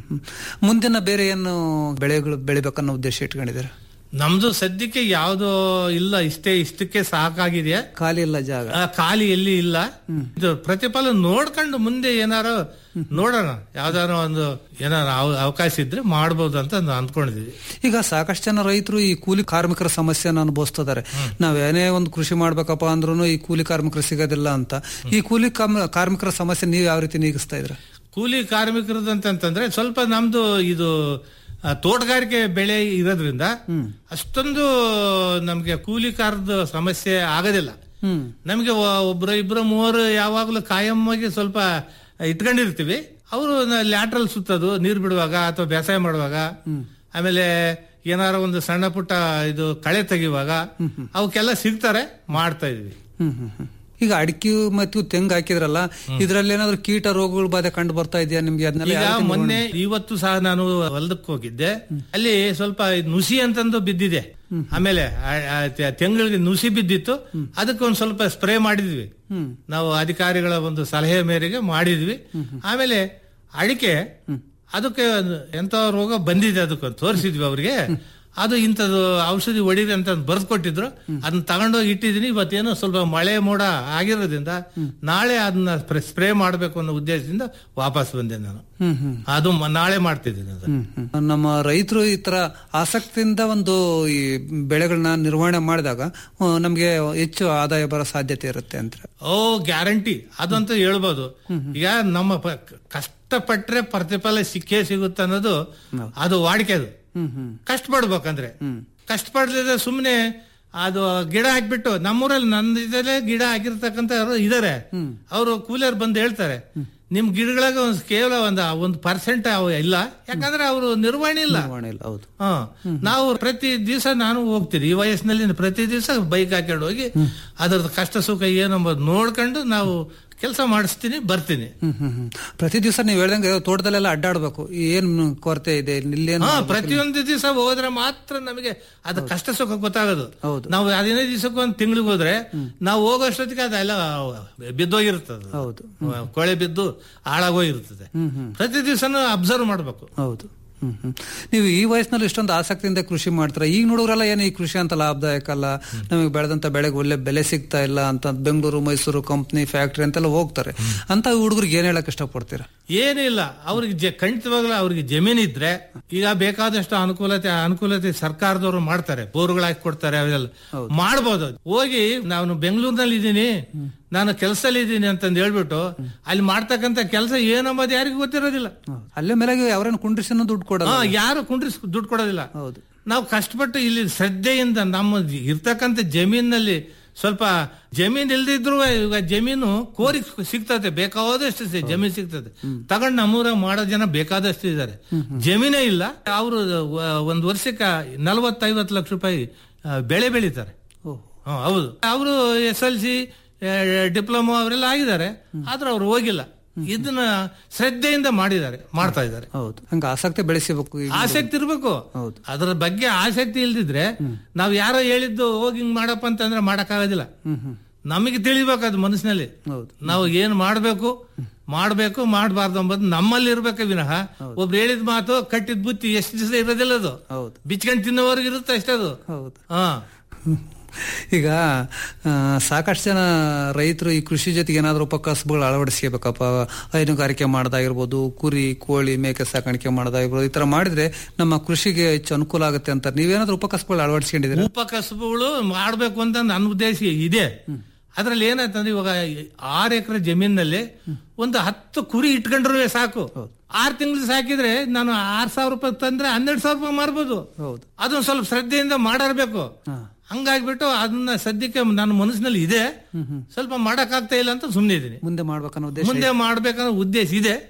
ಮುಂದಿನ ಬೇರೆ ಏನು ಬೆಳೆಗಳು ಬೆಳಿಬೇಕನ್ನೋ ಉದ್ದೇಶ ಇಟ್ಕೊಂಡಿದ್ದೀರಾ ನಮ್ದು ಸದ್ಯಕ್ಕೆ ಯಾವ್ದು ಇಲ್ಲ ಇಷ್ಟೇ ಇಷ್ಟಕ್ಕೆ ಸಾಕಾಗಿದೆ ಖಾಲಿ ಇಲ್ಲ ಜಾಗ ಆ, ಖಾಲಿ ಎಲ್ಲಿ ಇಲ್ಲ ಇದು ಪ್ರತಿಫಲ ನೋಡ್ಕೊಂಡು ಮುಂದೆ ಏನಾರು ನೋಡೋಣ ಯಾವ್ದಾರ ಒಂದು ಏನಾರ ಅವ- ಅವಕಾಶ ಇದ್ರೆ ಮಾಡ್ಬೋದು ಅಂತ ನಾವು ಅಂದ್ಕೊಂಡಿದೀವಿ ಈಗ ಸಾಕಷ್ಟು ಜನ ರೈತರು ಈ ಕೂಲಿ ಕಾರ್ಮಿಕರ ಸಮಸ್ಯೆನ ಅನುಭವಿಸ್ತಿದ್ದಾರೆ ನಾವ್ ಏನೇ ಒಂದು ಕೃಷಿ ಮಾಡ್ಬೇಕಪ್ಪ ಅಂದ್ರೂ ಈ ಕೂಲಿ ಕಾರ್ಮಿಕರು ಸಿಗೋದಿಲ್ಲ ಅಂತ ಈ ಕೂಲಿ ಕಾಮ್- ಕಾರ್ಮಿಕರ ಸಮಸ್ಯೆ ನೀವು ಯಾವ ರೀತಿ ನೀಗಿಸ್ತಾ ಇದ್ರ ಕೂಲಿ ಕಾರ್ಮಿಕರದಂತಂದ್ರೆ ಸ್ವಲ್ಪ ನಮ್ದು ಇದು ಆ, ತೋಟಗಾರಿಕೆ ಬೆಳೆ ಇರೋದ್ರಿಂದ ಅಷ್ಟೊಂದು ನಮ್ಗೆ ಕೂಲಿಕಾರದ ಸಮಸ್ಯೆ ಆಗೋದಿಲ್ಲ ಹ್ಮ್ ನಮಗೆ ಒಬ್ರು ಇಬ್ರು ಮೂವರು ಯಾವಾಗಲೂ ಕಾಯಮ್ಮಾಗಿ ಸ್ವಲ್ಪ ಇಟ್ಕೊಂಡಿರ್ತೀವಿ ಅವರು ಲ್ಯಾಟ್ರಲ್ ಸುತ್ತೋದು ನೀರು ಬಿಡುವಾಗ ಅಥವಾ ಬೇಸಾಯ ಮಾಡುವಾಗ ಆಮೇಲೆ ಏನಾರ ಒಂದು ಸಣ್ಣ ಪುಟ್ಟ ಇದು ಕಳೆ ತೆಗಿವಾಗ ಅವಕ್ಕೆಲ್ಲ ಸಿಗ್ತಾರೆ ಮಾಡ್ತಾ ಇದೀವಿ ಹ್ಮ್ ಹ್ಮ್ ಹ್ಮ್. ಈಗ ಅಡಿಕೆ ಮತ್ತು ತೆಂಗು ಹಾಕಿದ್ರಲ್ಲ ಇದ್ರಲ್ಲಿ ಏನಾದ್ರು ಕೀಟ ರೋಗಗಳ ಬಾಧೆ ಕಂಡು ಬರ್ತಾ ಇದೆಯಾ ನಿಮ್ಗೆ ಅದನ್ನೆಲ್ಲ ಈಗ ಯಾವ ರೀತಿ ಮೊನ್ನೆ ಇವತ್ತು ಸಹ ನಾನು ಹೊಲದಕ್ಕೆ ಹೋಗಿದ್ದೆ ಅಲ್ಲಿ ಸ್ವಲ್ಪ ನುಸಿ ಅಂತಂದು ಬಿದ್ದಿದೆ ಆಮೇಲೆ ಆ- ಆ ತೆ- ತೆಂಗಳಿಗೆ ನುಸಿ ಬಿದ್ದಿತ್ತು ಅದಕ್ಕೆ ಒಂದ್ ಸ್ವಲ್ಪ ಸ್ಪ್ರೇ ಮಾಡಿದ್ವಿ ನಾವು ಅಧಿಕಾರಿಗಳ ಒಂದು ಸಲಹೆ ಮೇರೆಗೆ ಮಾಡಿದ್ವಿ ಆಮೇಲೆ ಅಡಿಕೆ ಅದಕ್ಕೆ ಎಂತ ರೋಗ ಬಂದಿದೆ ಅದಕ್ಕೆ ತೋರಿಸಿದ್ವಿ ಅವ್ರಿಗೆ ಅದು ಇಂಥದ್ದು ಔಷಧಿ ಹೊಡಿದೆ ಅಂತ ಬರ್ದ್ ಕೊಟ್ಟಿದ್ರು ಅದನ್ನ ತಗೊಂಡೋಗಿ ಇಟ್ಟಿದ್ದೀನಿ ಇವತ್ತೇನೋ ಸ್ವಲ್ಪ ಮಳೆ ಮೋಡ ಆಗಿರೋದ್ರಿಂದ ನಾಳೆ ಅದನ್ನ ಸ್ಪ್ರೇ ಮಾಡಬೇಕು ಅನ್ನೋ ಉದ್ದೇಶದಿಂದ ವಾಪಸ್ ಬಂದೆ ನಾನು ಹ್ಮ್ ಹ್ಮ್ ಅದು ಮ- ನಾಳೆ ಮಾಡ್ತಿದ್ದೀನಿ ಅದು ಹ್ಮ್, ಹ್ಮ್. ನಮ್ಮ ರೈತರು ಈ ತರ ಆಸಕ್ತಿಯಿಂದ ಒಂದು ಈ ಬೆಳೆಗಳನ್ನ ನಿರ್ವಹಣೆ ಮಾಡಿದಾಗ ಆ, ನಮ್ಗೆ ಹೆಚ್ಚು ಆದಾಯ ಬರೋ ಸಾಧ್ಯತೆ ಇರುತ್ತೆ ಅಂತ ಓ ಗ್ಯಾರಂಟಿ ಅದಂತೂ ಹೇಳ್ಬೋದು ಈಗ ನಮ್ಮ ಪ- ಕಷ್ಟಪಟ್ರೆ ಪ್ರತಿಫಲ ಸಿಕ್ಕೇ ಸಿಗುತ್ತೆ ಅನ್ನೋದು ಅದು ವಾಡಿಕೆ ಅದು ಹ್ಮ್ ಹ್ಮ್ ಕಷ್ಟಪಡ್ಬೇಕಂದ್ರೆ ಕಷ್ಟಪಡ್ಲಿದ್ರೆ ಸುಮ್ಮನೆ ಅದು ಗಿಡ ಹಾಕ್ಬಿಟ್ಟು ನಮ್ಮೂರಲ್ಲಿ ನನ್ನ ಇದರಲ್ಲೇ ಗಿಡ ಹಾಕಿರ್ತಕ್ಕಂಥ ಇದಾರೆ ಅವರು ಕೂಲಿಯರ್ ಬಂದು ಹೇಳ್ತಾರೆ ನಿಮ್ ಗಿಡಗಳಾಗ ಒಂದ್ ಕೇವಲ ಒಂದ್ ಒಂದು ಪರ್ಸೆಂಟ್ ಇಲ್ಲ ಯಾಕಂದ್ರೆ ಅವರು ನಿರ್ವಹಣೆ ಇಲ್ಲ ನಿರ್ವಹಣೆ ಇಲ್ಲ ಹೌದು ಹ ನಾವು ಪ್ರತಿ ದಿವಸ ನಾನು ಹೋಗ್ತೀನಿ ಈ ವಯಸ್ಸಿನಲ್ಲಿ ಪ್ರತಿ ದಿವಸ ಬೈಕ್ ಹಾಕೊಂಡು ಹೋಗಿ ಅದರದ್ದು ಕಷ್ಟ ಸುಖ ಏನಂಬುದು ನೋಡ್ಕೊಂಡು ನಾವು ಕೆಲಸ ಮಾಡಿಸ್ತೀನಿ ಬರ್ತೀನಿ ಹ್ಮ್ ಹ್ಮ್ ಹ್ಮ್ ಪ್ರತಿ ದಿವಸ ನೀವು ಹೇಳ್ದಂಗೆ ತೋಟದಲ್ಲೆಲ್ಲ ಅಡ್ಡಾಡ್ಬೇಕು ಏನ್ ಕೊರತೆ ಇದೆ ಇಲ್ಲೇನು ಹಾ ಪ್ರತಿಯೊಂದು ದಿವಸ ಹೋದ್ರೆ ಮಾತ್ರ ನಮಗೆ ಅದು ಕಷ್ಟ ಸುಖ ಗೊತ್ತಾಗೋದು ಹೌದು. ನಾವು ಹದಿನೈದು ದಿವಸಕ್ಕೆ ಒಂದು ತಿಂಗಳಿಗೆ ಹೋದ್ರೆ ನಾವು ಹೋಗೋಷ್ಟೊತ್ತಿಗೆ ಅದೆಲ್ಲ ಬಿದ್ದೋಗಿರ್ತದೆ ಹೌದು ಕೊಳೆ ಬಿದ್ದು ಹಾಳಾಗೋಗಿರ್ತದೆ ಪ್ರತಿ ದಿವಸನೂ ಅಬ್ಸರ್ವ್ ಮಾಡ್ಬೇಕು ಹೌದು ಹ್ಮ್ ಹ್ಮ್ ನೀವು ಈ ವಯಸ್ಸಿನಲ್ಲಿ ಇಷ್ಟೊಂದು ಆಸಕ್ತಿಯಿಂದ ಕೃಷಿ ಮಾಡ್ತಾರೆ ಈಗ ನೋಡಿದ್ರಲ್ಲ ಏನು ಈ ಕೃಷಿ ಅಂತ ಲಾಭದಾಯಕ ಅಲ್ಲ ನಮಗೆ ಬೆಳೆದಂತ ಬೆಳೆಗೆ ಒಳ್ಳೆ ಬೆಲೆ ಸಿಗ್ತಾ ಇಲ್ಲ ಅಂತ ಬೆಂಗಳೂರು ಮೈಸೂರು ಕಂಪ್ನಿ ಫ್ಯಾಕ್ಟ್ರಿ ಅಂತೆಲ್ಲ ಹೋಗ್ತಾರೆ ಅಂತ ಹುಡುಗರಿಗೆ ಏನ್ ಹೇಳಕ್ ಇಷ್ಟಪಡ್ತೀರಾ ಏನಿಲ್ಲ ಅವ್ರಿಗೆ ಜ- ಖಂಡಿತವಾಗ್ಲೂ ಅವ್ರಿಗೆ ಜಮೀನ್ ಇದ್ರೆ ಈಗ ಬೇಕಾದಷ್ಟು ಅನುಕೂಲತೆ ಅನುಕೂಲತೆ ಸರ್ಕಾರದವರು ಮಾಡ್ತಾರೆ ಬೋರ್ಗಳು ಹಾಕಿ ಕೊಡ್ತಾರೆ ಅವೆಲ್ಲ ಮಾಡ್ಬೋದು ಹೋಗಿ ನಾನು ಬೆಂಗಳೂರಿನಲ್ಲಿ ಇದ್ದೀನಿ ನಾನು ಕೆಲಸದಲ್ಲಿ ಇದ್ದೀನಿ ಅಂತಂದು ಹೇಳ್ಬಿಟ್ಟು ಅಲ್ಲಿ ಮಾಡ್ತಕ್ಕಂತ ಕೆಲಸ ಏನಂಬುದು ಯಾರಿಗೂ ಗೊತ್ತಿರೋದಿಲ್ಲ ಅಲ್ಲೇ ಮೇಲೆ ಅವ್ರೇನು ಕುಂಡ್ರಿಸಿನೂ ದುಡ್ಡು ಕೊಡಲ್ಲ ಹಾ ಯಾರು ಕುಂಡ್ರಿಸ್ ದುಡ್ಡು ಕೊಡೋದಿಲ್ಲ ಹೌದು ನಾವು ಕಷ್ಟಪಟ್ಟು ಇಲ್ಲಿ ಶ್ರದ್ಧೆಯಿಂದ ನಮ್ಮ ಇರ್ತಕ್ಕಂಥ ಜಮೀನಲ್ಲಿ ಸ್ವಲ್ಪ ಜಮೀನ್ ಇಲ್ದಿದ್ರು ಈಗ ಜಮೀನು ಕೋರಿ ಸಿಗ್ತದೆ ಬೇಕಾದಷ್ಟು ಸಿ- ಜಮೀನ್ ಸಿಗ್ತದೆ ತಗೊಂಡ್ ನಮ್ಮೂರ ಮಾಡೋ ಜನ ಬೇಕಾದಷ್ಟು ಇದ್ದಾರೆ ಜಮೀನೇ ಇಲ್ಲ ಅವರು ಒಂದ್ ವರ್ಷಕ್ಕೆ ನಲವತ್ತೈವತ್ತು ಲಕ್ಷ ರೂಪಾಯಿ ಆ, ಬೆಳೆ ಬೆಳಿತಾರೆ ಓಹ್ ಹಾ, ಹೌದು ಅವರು ಎಸ್ ಎಲ್ ಸಿ ಡಿಪ್ಲೊಮಾ ಅವರೆಲ್ಲ ಆಗಿದ್ದಾರೆ ಆದ್ರೆ ಅವ್ರು ಹೋಗಿಲ್ಲ ಇದನ್ನ ಶ್ರದ್ಧೆಯಿಂದ ಮಾಡಿದ್ದಾರೆ ಮಾಡ್ತಾ ಇದ್ದಾರೆ ಹೌದು ಹಂಗ ಆಸಕ್ತಿ ಬೆಳೆಸಬೇಕು ಈಗ ಆಸಕ್ತಿ ಇರ್ಬೇಕು ಹೌದು. ಅದ್ರ ಬಗ್ಗೆ ಆಸಕ್ತಿ ಇಲ್ದಿದ್ರೆ ನಾವ್ ಯಾರೋ ಹೇಳಿದ್ದು ಹೋಗಿ ಹಿಂಗ್ ಮಾಡಪ್ಪ ಅಂತಂದ್ರೆ ಮಾಡಕ್ಕಾಗೋದಿಲ್ಲ ಹ್ಮ್ ಹ್ಮ್ ನಮಗೆ ತಿಳಿಬೇಕು ಅದು ಮನಸ್ಸಿನಲ್ಲಿ ಹೌದು ನಾವು ಏನ್ ಮಾಡ್ಬೇಕು ಮಾಡ್ಬೇಕು ಮಾಡಬಾರ್ದು ಎಂಬುದು ನಮ್ಮಲ್ಲಿ ಇರ್ಬೇಕೆ ವಿನಃ ಒಬ್ರು ಹೇಳಿದ ಮಾತು ಕಟ್ಟಿದ ಬುತ್ತಿ ಎಷ್ಟು ದಿವಸ ಇರೋದಿಲ್ಲ ಅದು ಹೌದು ಬಿಚ್ಕೊಂಡ್ ತಿನ್ನೋವರೆಗೆ ಇರುತ್ತೆ ಅಷ್ಟೇ ಅದು ಹೌದು ಹಾ ಈಗ ಆ, ಸಾಕಷ್ಟು ಜನ ರೈತರು ಈ ಕೃಷಿ ಜೊತೆಗೆ ಏನಾದ್ರು ಉಪಕಸಬುಗಳು ಅಳವಡಿಸ್ಕೋಬೇಕಪ್ಪ ಹೈನುಗಾರಿಕೆ ಮಾಡೋದಾಗಿರ್ಬೋದು ಕುರಿ ಕೋಳಿ ಮೇಕೆ ಸಾಕಾಣಿಕೆ ಮಾಡೋದಾಗಿರ್ಬೋದು ಈ ತರ ಮಾಡಿದ್ರೆ ನಮ್ಮ ಕೃಷಿಗೆ ಹೆಚ್ಚು ಅನುಕೂಲ ಆಗುತ್ತೆ ಅಂತ ನೀವೇನಾದ್ರೂ ಉಪಕಸಬುಗಳು ಅಳವಡಿಸ್ಕೊಂಡಿದ್ದೀರಾ ಉಪಕಸಬುಗಳು ಮಾಡ್ಬೇಕು ಅಂತ ನನ್ನ ಉದ್ದೇಶ ಇದೆ ಅದ್ರಲ್ಲಿ ಏನಾಯ್ತಂದ್ರೆ ಇವಾಗ ಆರು ಎಕರೆ ಜಮೀನಲ್ಲಿ ಒಂದು ಹತ್ತು ಕುರಿ ಇಟ್ಕೊಂಡ್ರೆ ಸಾಕು ಆರ್ ತಿಂಗಳು ಸಾಕಿದ್ರೆ ನಾನು ಆರ್ ಸಾವಿರ ರೂಪಾಯಿ ತಂದ್ರೆ ಹನ್ನೆರಡು ಸಾವಿರ ರೂಪಾಯಿ ಮಾರ್ಬೋದು ಹೌದು ಅದನ್ನ ಸ್ವಲ್ಪ ಶ್ರದ್ಧೆಯಿಂದ ಮಾಡಿರ್ಬೇಕು ಹಂಗಾಗ್ಬಿಟ್ಟು ಅದನ್ನ ಸದ್ಯಕ್ಕೆ ನನ್ನ ಮನಸ್ಸಿನಲ್ಲಿ ಇದೆ ಸ್ವಲ್ಪ ಮಾಡಕ್ ಆಗ್ತಾ ಇಲ್ಲ ಅಂತ ಸುಮ್ಮನೆ ಇದೀನಿ ಮುಂದೆ ಮಾಡ್ಬೇಕನ್ನೋ ಉದ್ದೇಶ ಮುಂದೆ ಮಾಡ್ಬೇಕನ್ನೋ ಉದ್ದೇಶ ಇದೆ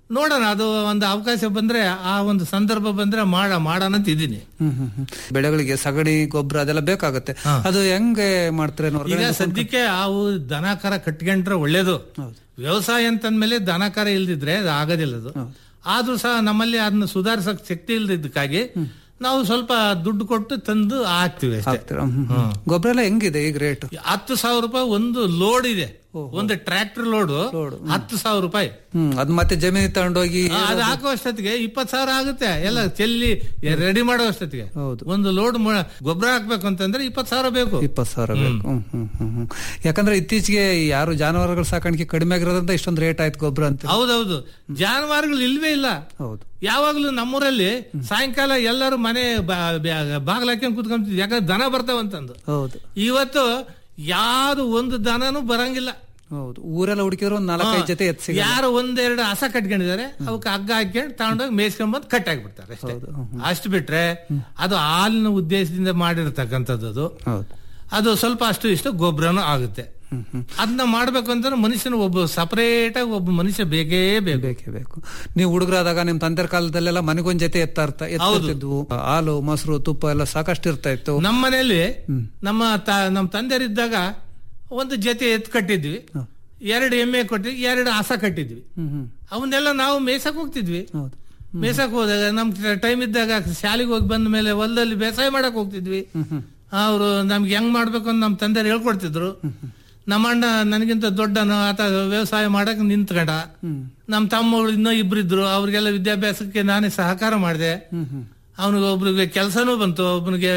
ನೋಡೋಣ ಅದು ಒಂದು ಅವಕಾಶ ಬಂದ್ರೆ ಆ ಒಂದು ಸಂದರ್ಭ ಬಂದ್ರೆ ಮಾಡ ಮಾಡೋಣ ಅಂತ ಇದ್ದೀನಿ ಹ್ಮ್ ಹ್ಮ್ ಹ್ಮ್. ಬೆಳೆಗಳಿಗೆ ಸಗಣಿ ಗೊಬ್ಬರ ಅದೆಲ್ಲ ಬೇಕಾಗುತ್ತೆ ಅದು ಹೆಂಗೆ ಮಾಡ್ತಾರೆ ಈಗ ಸದ್ಯಕ್ಕೆ ಅವು ದನ ಕರ ಕಟ್ಕೊಂಡ್ರೆ ಒಳ್ಳೇದು ವ್ಯವಸಾಯ ಅಂತಂದ್ಮೇಲೆ ದನ ಕರ ಇಲ್ದಿದ್ರೆ ಅದು ಆಗೋದಿಲ್ಲ ಅದು ಆದ್ರೂ ಸಹ ನಮ್ಮಲ್ಲಿ ಅದನ್ನ ಸುಧಾರಿಸಕ್ ಶಕ್ತಿ ಇಲ್ದಿದ್ದಕ್ಕಾಗಿ ನಾವು ಸ್ವಲ್ಪ ದುಡ್ಡು ಕೊಟ್ಟು ತಂದು ಹಾಕ್ತಿವಿ ಅಷ್ಟೇ ಗೊಬ್ಬರ ಎಲ್ಲ ಹೆಂಗಿದೆ ಈಗ ರೇಟ್ ಹತ್ತು ಸಾವಿರ ರೂಪಾಯಿ ಒಂದು ಲೋಡ್ ಇದೆ ಒಂದು ಟ್ರ್ಯಾಕ್ಟರ್ ಲೋಡ್ ಹತ್ತು ಸಾವಿರ ರೂಪಾಯಿ ಹ್ಮ್ ಅದ್ ಮತ್ತೆ ಜಮೀನಿಗೆ ತಗೊಂಡೋಗಿ ಆ, ಅದು ಹಾಕೋ ಅಷ್ಟೊತ್ತಿಗೆ ಇಪ್ಪತ್ ಸಾವಿರ ಆಗುತ್ತೆ ಎಲ್ಲ ಚೆಲ್ಲಿ ರೆಡಿ ಮಾಡೋ ಅಷ್ಟೊತ್ತಿಗೆ ಒಂದು ಲೋಡ್ ಗೊಬ್ಬರ ಹಾಕ್ಬೇಕು ಅಂತಂದ್ರೆ ಇಪ್ಪತ್ ಸಾವಿರ ಬೇಕು ಇಪ್ಪತ್ತು ಸಾವಿರ ಬೇಕು ಹ್ಮ್, ಹ್ಮ್, ಹ್ಮ್, ಹ್ಮ್. ಯಾಕಂದ್ರೆ ಇತ್ತೀಚೆಗೆ ಯಾರು ಜಾನುವಾರುಗಳ ಸಾಕಾಣಿಕೆ ಕಡಿಮೆ ಆಗಿರೋದ್ರಿಂದ ಇಷ್ಟೊಂದು ರೇಟ್ ಆಯ್ತು ಗೊಬ್ಬರ ಅಂತ ಹೌದೌದು ಜಾನುವಾರುಗಳು ಇಲ್ವೇ ಇಲ್ಲ ಹೌದು ಯಾವಾಗ್ಲೂ ನಮ್ಮೂರಲ್ಲಿ ಸಾಯಂಕಾಲ ಎಲ್ಲರೂ ಮನೆ ಬಾಗ್ಲ ಹಾಕ್ಯಂಡ್ ಕುತ್ಕೊಂತಿದ್ವಿ ಯಾಕಂದ್ರೆ ದನ ಬರ್ತಾವಂತಂದು ಹೌದು ಇವತ್ತು ಯಾರು ಒಂದು ದನನೂ ಬರಂಗಿಲ್ಲ ಹೌದು ಊರೆಲ್ಲ ಹುಡುಕಿದ್ರು ಒಂದ್ ನಾಲ್ಕೈದು ಜೊತೆ ಎತ್ ಸಿಗ ಯಾರು ಒಂದೆರಡು ಹಸ ಕಟ್ಕೊಂಡಿದ್ದಾರೆ ಅವಕ್ಕೆ ಹಗ್ಗ ಹಾಕ್ಕೊಂಡು ತಗೊಂಡೋಗಿ ಮೇಯ್ಸ್ಕೊಂಡ್ ಬಂದು ಕಟ್ ಹಾಕ್ಬಿಡ್ತಾರೆ ಅಷ್ಟೇ ಅಷ್ಟು ಬಿಟ್ರೆ ಅದು ಹಾಲಿನ ಉದ್ದೇಶದಿಂದ ಮಾಡಿರ್ತಕ್ಕಂಥದ್ದು ಅದು ಅದು ಸ್ವಲ್ಪ ಅಷ್ಟು ಇಷ್ಟು ಗೊಬ್ಬರನೂ ಆಗುತ್ತೆ ಅದನ್ನ ಮಾಡ್ಬೇಕು ಅಂತಂದ್ರೆ ಮನುಷ್ಯನ ಒಬ್ಬ ಸಪರೇಟ್ ಆಗಿ ಒಬ್ಬ ಮನುಷ್ಯ ಬೇಕೇ ಬೇಕು ಬೇಕೇ ಬೇಕು ನೀವು ಹುಡುಗರಾದಾಗ ನಿಮ್ ತಂದೆರ ಕಾಲದಲ್ಲೆಲ್ಲ ಮನೆಗೊಂದ್ ಜೊತೆ ಎತ್ತ ಇರ್ತಾ ಎತ್ತಿದ್ವು ಹಾಲು ಮೊಸರು ತುಪ್ಪ ಎಲ್ಲ ಸಾಕಷ್ಟು ಇರ್ತಾ ಇತ್ತು ನಮ್ಮ ಮನೆಯಲ್ಲಿ ನಮ್ಮ ತ- ನಮ್ಮ ತಂದೆಯರಿದ್ದಾಗ ಒಂದು ಜೊತೆ ಎತ್ತು ಕಟ್ಟಿದ್ವಿ ಎರಡು ಎಮ್ಮೆ ಕೊಟ್ಟಿದ್ವಿ ಎರಡು ಹಸ ಕಟ್ಟಿದ್ವಿ ಅವನ್ನೆಲ್ಲ ನಾವು ಮೇಯ್ಸಕ್ ಹೋಗ್ತಿದ್ವಿ ಮೇಯ್ಸಕ್ ಹೋದಾಗ ನಮ್ ಟೈಮ್ ಇದ್ದಾಗ ಶಾಲೆಗೆ ಹೋಗಿ ಬಂದ ಮೇಲೆ ಹೊಲದಲ್ಲಿ ಬೇಸಾಯ ಮಾಡಕ್ ಹೋಗ್ತಿದ್ವಿ ಅವರು ನಮ್ಗೆ ಹೆಂಗ್ ಮಾಡ್ಬೇಕು ಅಂತ ನಮ್ಮ ತಂದೆಯರು ಹೇಳ್ಕೊಡ್ತಿದ್ರು ನಮ್ಮ ಅಣ್ಣ ನನಗಿಂತ ದೊಡ್ಡನು ಆತ ವ್ಯವಸಾಯ ಮಾಡಕ್ ನಿಂತ್ಕೊಂಡ ನಮ್ಮ ತಮ್ಮಗಳು ಇನ್ನೂ ಇಬ್ರಿದ್ರು ಅವ್ರಿಗೆಲ್ಲ ವಿದ್ಯಾಭ್ಯಾಸಕ್ಕೆ ನಾನೇ ಸಹಕಾರ ಮಾಡಿದೆ ಅವನಿಗೆ ಒಬ್ರಿಗೆ ಕೆಲಸನೂ ಬಂತು ಒಬ್ಬನಿಗೆ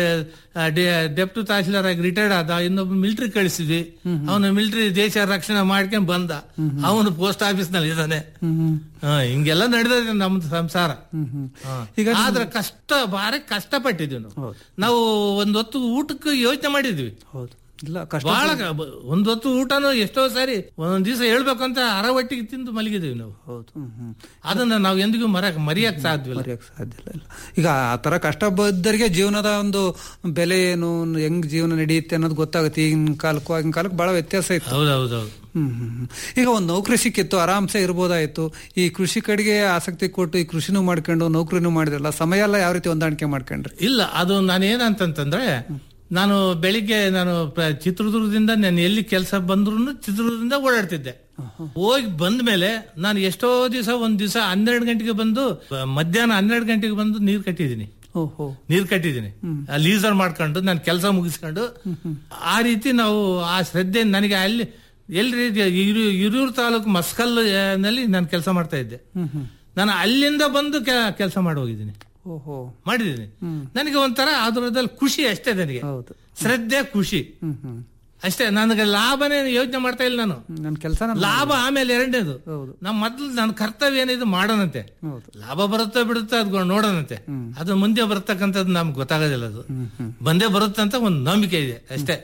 ಡೆಪ್ಟಿ ತಹಶೀಲ್ದಾರ್ ಆಗಿ ರಿಟೈರ್ಡ್ ಆದ ಇನ್ನೊಬ್ಬ ಮಿಲಿಟರಿ ಕಳಿಸಿದ್ವಿ ಅವನು ಮಿಲಿಟರಿ ದೇಶ ರಕ್ಷಣೆ ಮಾಡ್ಕೊಂಡ್ ಬಂದ ಅವನು ಪೋಸ್ಟ್ ಆಫೀಸ್ ನಲ್ಲಿ ಇದ್ದಾನೆ ಹಾ, ಹಿಂಗೆಲ್ಲ ನಡೆದಿದೆ ನಮ್ದು ಸಂಸಾರ ಹಾ. ಆದ್ರೆ ಕಷ್ಟ ಭಾರಿ ಕಷ್ಟಪಟ್ಟಿದ್ವಿ ನಾವು ನಾವು ಒಂದ್ ಹೊತ್ತು ಊಟಕ್ಕೆ ಯೋಚನೆ ಮಾಡಿದ್ವಿ ಹೌದು ಇಲ್ಲ ಕಷ್ಟ ಬಹಳ ಕ- ಬ- ಒಂದ್ ಹೊತ್ತು ಊಟನು ಎಷ್ಟೋ ಸಾರಿ ಒಂದೊಂದ್ ದಿವಸ ಹೇಳ್ಬೇಕು ಅಂತ ಅರವಟ್ಟಿಗೆ ತಿಂದು ಮಲಗಿದೀವಿ ನಾವು ಹೌದು ಹ್ಮ್, ಹ್ಮ್. ಅದನ್ನ ನಾವು ಎಂದಿಗೂ ಮರಕ್ ಮರಿಯಕ್ ಸಾಧ್ಯವಿಲ್ಲ ಮರೆಯಕ್ ಸಾಧ್ಯ ಇಲ್ಲ ಇಲ್ಲ. ಈಗ ಆ ತರ ಕಷ್ಟ ಬದ್ದರಿಗೆ ಜೀವನದ ಒಂದು ಬೆಲೆ ಏನು ಹೆಂಗ್ ಜೀವನ ನಡೆಯುತ್ತೆ ಅನ್ನೋದು ಗೊತ್ತಾಗುತ್ತೆ ಈಗಿನ ಕಾಲಕ್ಕೂ ಆಗಿನ ಕಾಲಕ್ಕೆ ಬಹಳ ವ್ಯತ್ಯಾಸ ಇತ್ತು ಹೌದೌದೌದು ಹ್ಮ್ ಹ್ಮ್ ಹ್ಮ್. ಈಗ ಒಂದು ನೌಕರಿ ಸಿಕ್ಕಿತ್ತು ಆರಾಮ್ಸೆ ಇರ್ಬೋದಾಯ್ತು ಈ ಕೃಷಿ ಕಡೆಗೆ ಆಸಕ್ತಿ ಕೊಟ್ಟು ಈ ಕೃಷಿನೂ ಮಾಡ್ಕೊಂಡು ನೌಕರಿನೂ ಮಾಡಿದ್ರಲ್ಲ ಸಮಯ ಎಲ್ಲ ಯಾವ ರೀತಿ ಹೊಂದಾಣಿಕೆ ಮಾಡ್ಕೊಂಡ್ರಿ ಇಲ್ಲ ಅದು ನಾನು ಏನಂತಂತಂದ್ರೆ ನಾನು ಬೆಳಿಗ್ಗೆ ನಾನು ಪ್ರ- ಚಿತ್ರದುರ್ಗದಿಂದ ನಾನು ಎಲ್ಲಿ ಕೆಲಸ ಬಂದ್ರು ಚಿತ್ರದುರ್ಗದಿಂದ ಓಡಾಡ್ತಿದ್ದೆ ಹೋಗಿ ಬಂದ ಮೇಲೆ ನಾನು ಎಷ್ಟೋ ದಿವಸ ಒಂದ್ ದಿವಸ ಹನ್ನೆರಡು ಗಂಟೆಗೆ ಬಂದು ಬ- ಮಧ್ಯಾಹ್ನ ಹನ್ನೆರಡು ಗಂಟೆಗೆ ಬಂದು ನೀರ್ ಕಟ್ಟಿದೀನಿ ಓಹೋ ನೀರ್ ಕಟ್ಟಿದೀನಿ ಲೀಸರ್ ಮಾಡ್ಕೊಂಡು ನಾನು ಕೆಲಸ ಮುಗಿಸ್ಕೊಂಡು ಆ ರೀತಿ ನಾವು ಆ ಶ್ರದ್ಧೆ ನನಗೆ ಅಲ್ಲಿ ಎಲ್ಲಿ ಹಿರಿಯೂರು ತಾಲೂಕು ಮಸ್ಕಲ್ ಆ, ನಲ್ಲಿ ನಾನು ಕೆಲಸ ಮಾಡ್ತಾ ಇದ್ದೆ ನಾನು ಅಲ್ಲಿಂದ ಬಂದು ಕೆಲಸ ಮಾಡಿ ಹೋಗಿದ್ದೀನಿ ಓಹೋ ಮಾಡಿದ್ದೀನಿ ನನಗೆ ಒಂಥರ ಅದರದಲ್ಲಿ ಖುಷಿ ಅಷ್ಟೇ ನನಗೆ ಶ್ರದ್ಧೆ ಖುಷಿ ಅಷ್ಟೇ ನನಗೆ ಲಾಭನೇ ಯೋಚನೆ ಮಾಡ್ತಾ ಇಲ್ಲ ನಾನು ನನ್ನ ಕೆಲಸ ಲಾಭ ಆಮೇಲೆ ಎರಡನೇದು ನಮ್ಮ ಮೊದ್ಲು ನನ್ನ ಕರ್ತವ್ಯ ಏನಿದು ಮಾಡೋಣಂತೆ ಲಾಭ ಬರುತ್ತೋ ಬಿಡುತ್ತೋ ಅದು ನೋಡೋಣಂತೆ ಅದು ಮುಂದೆ ಬರ್ತಕ್ಕಂಥದ್ದು ನಮ್ಗೆ ಗೊತ್ತಾಗೋದಿಲ್ಲ ಅದು ಬಂದೇ ಬರುತ್ತೆ ಅಂತ ಒಂದು ನಂಬಿಕೆ ಇದೆ ಅಷ್ಟೇ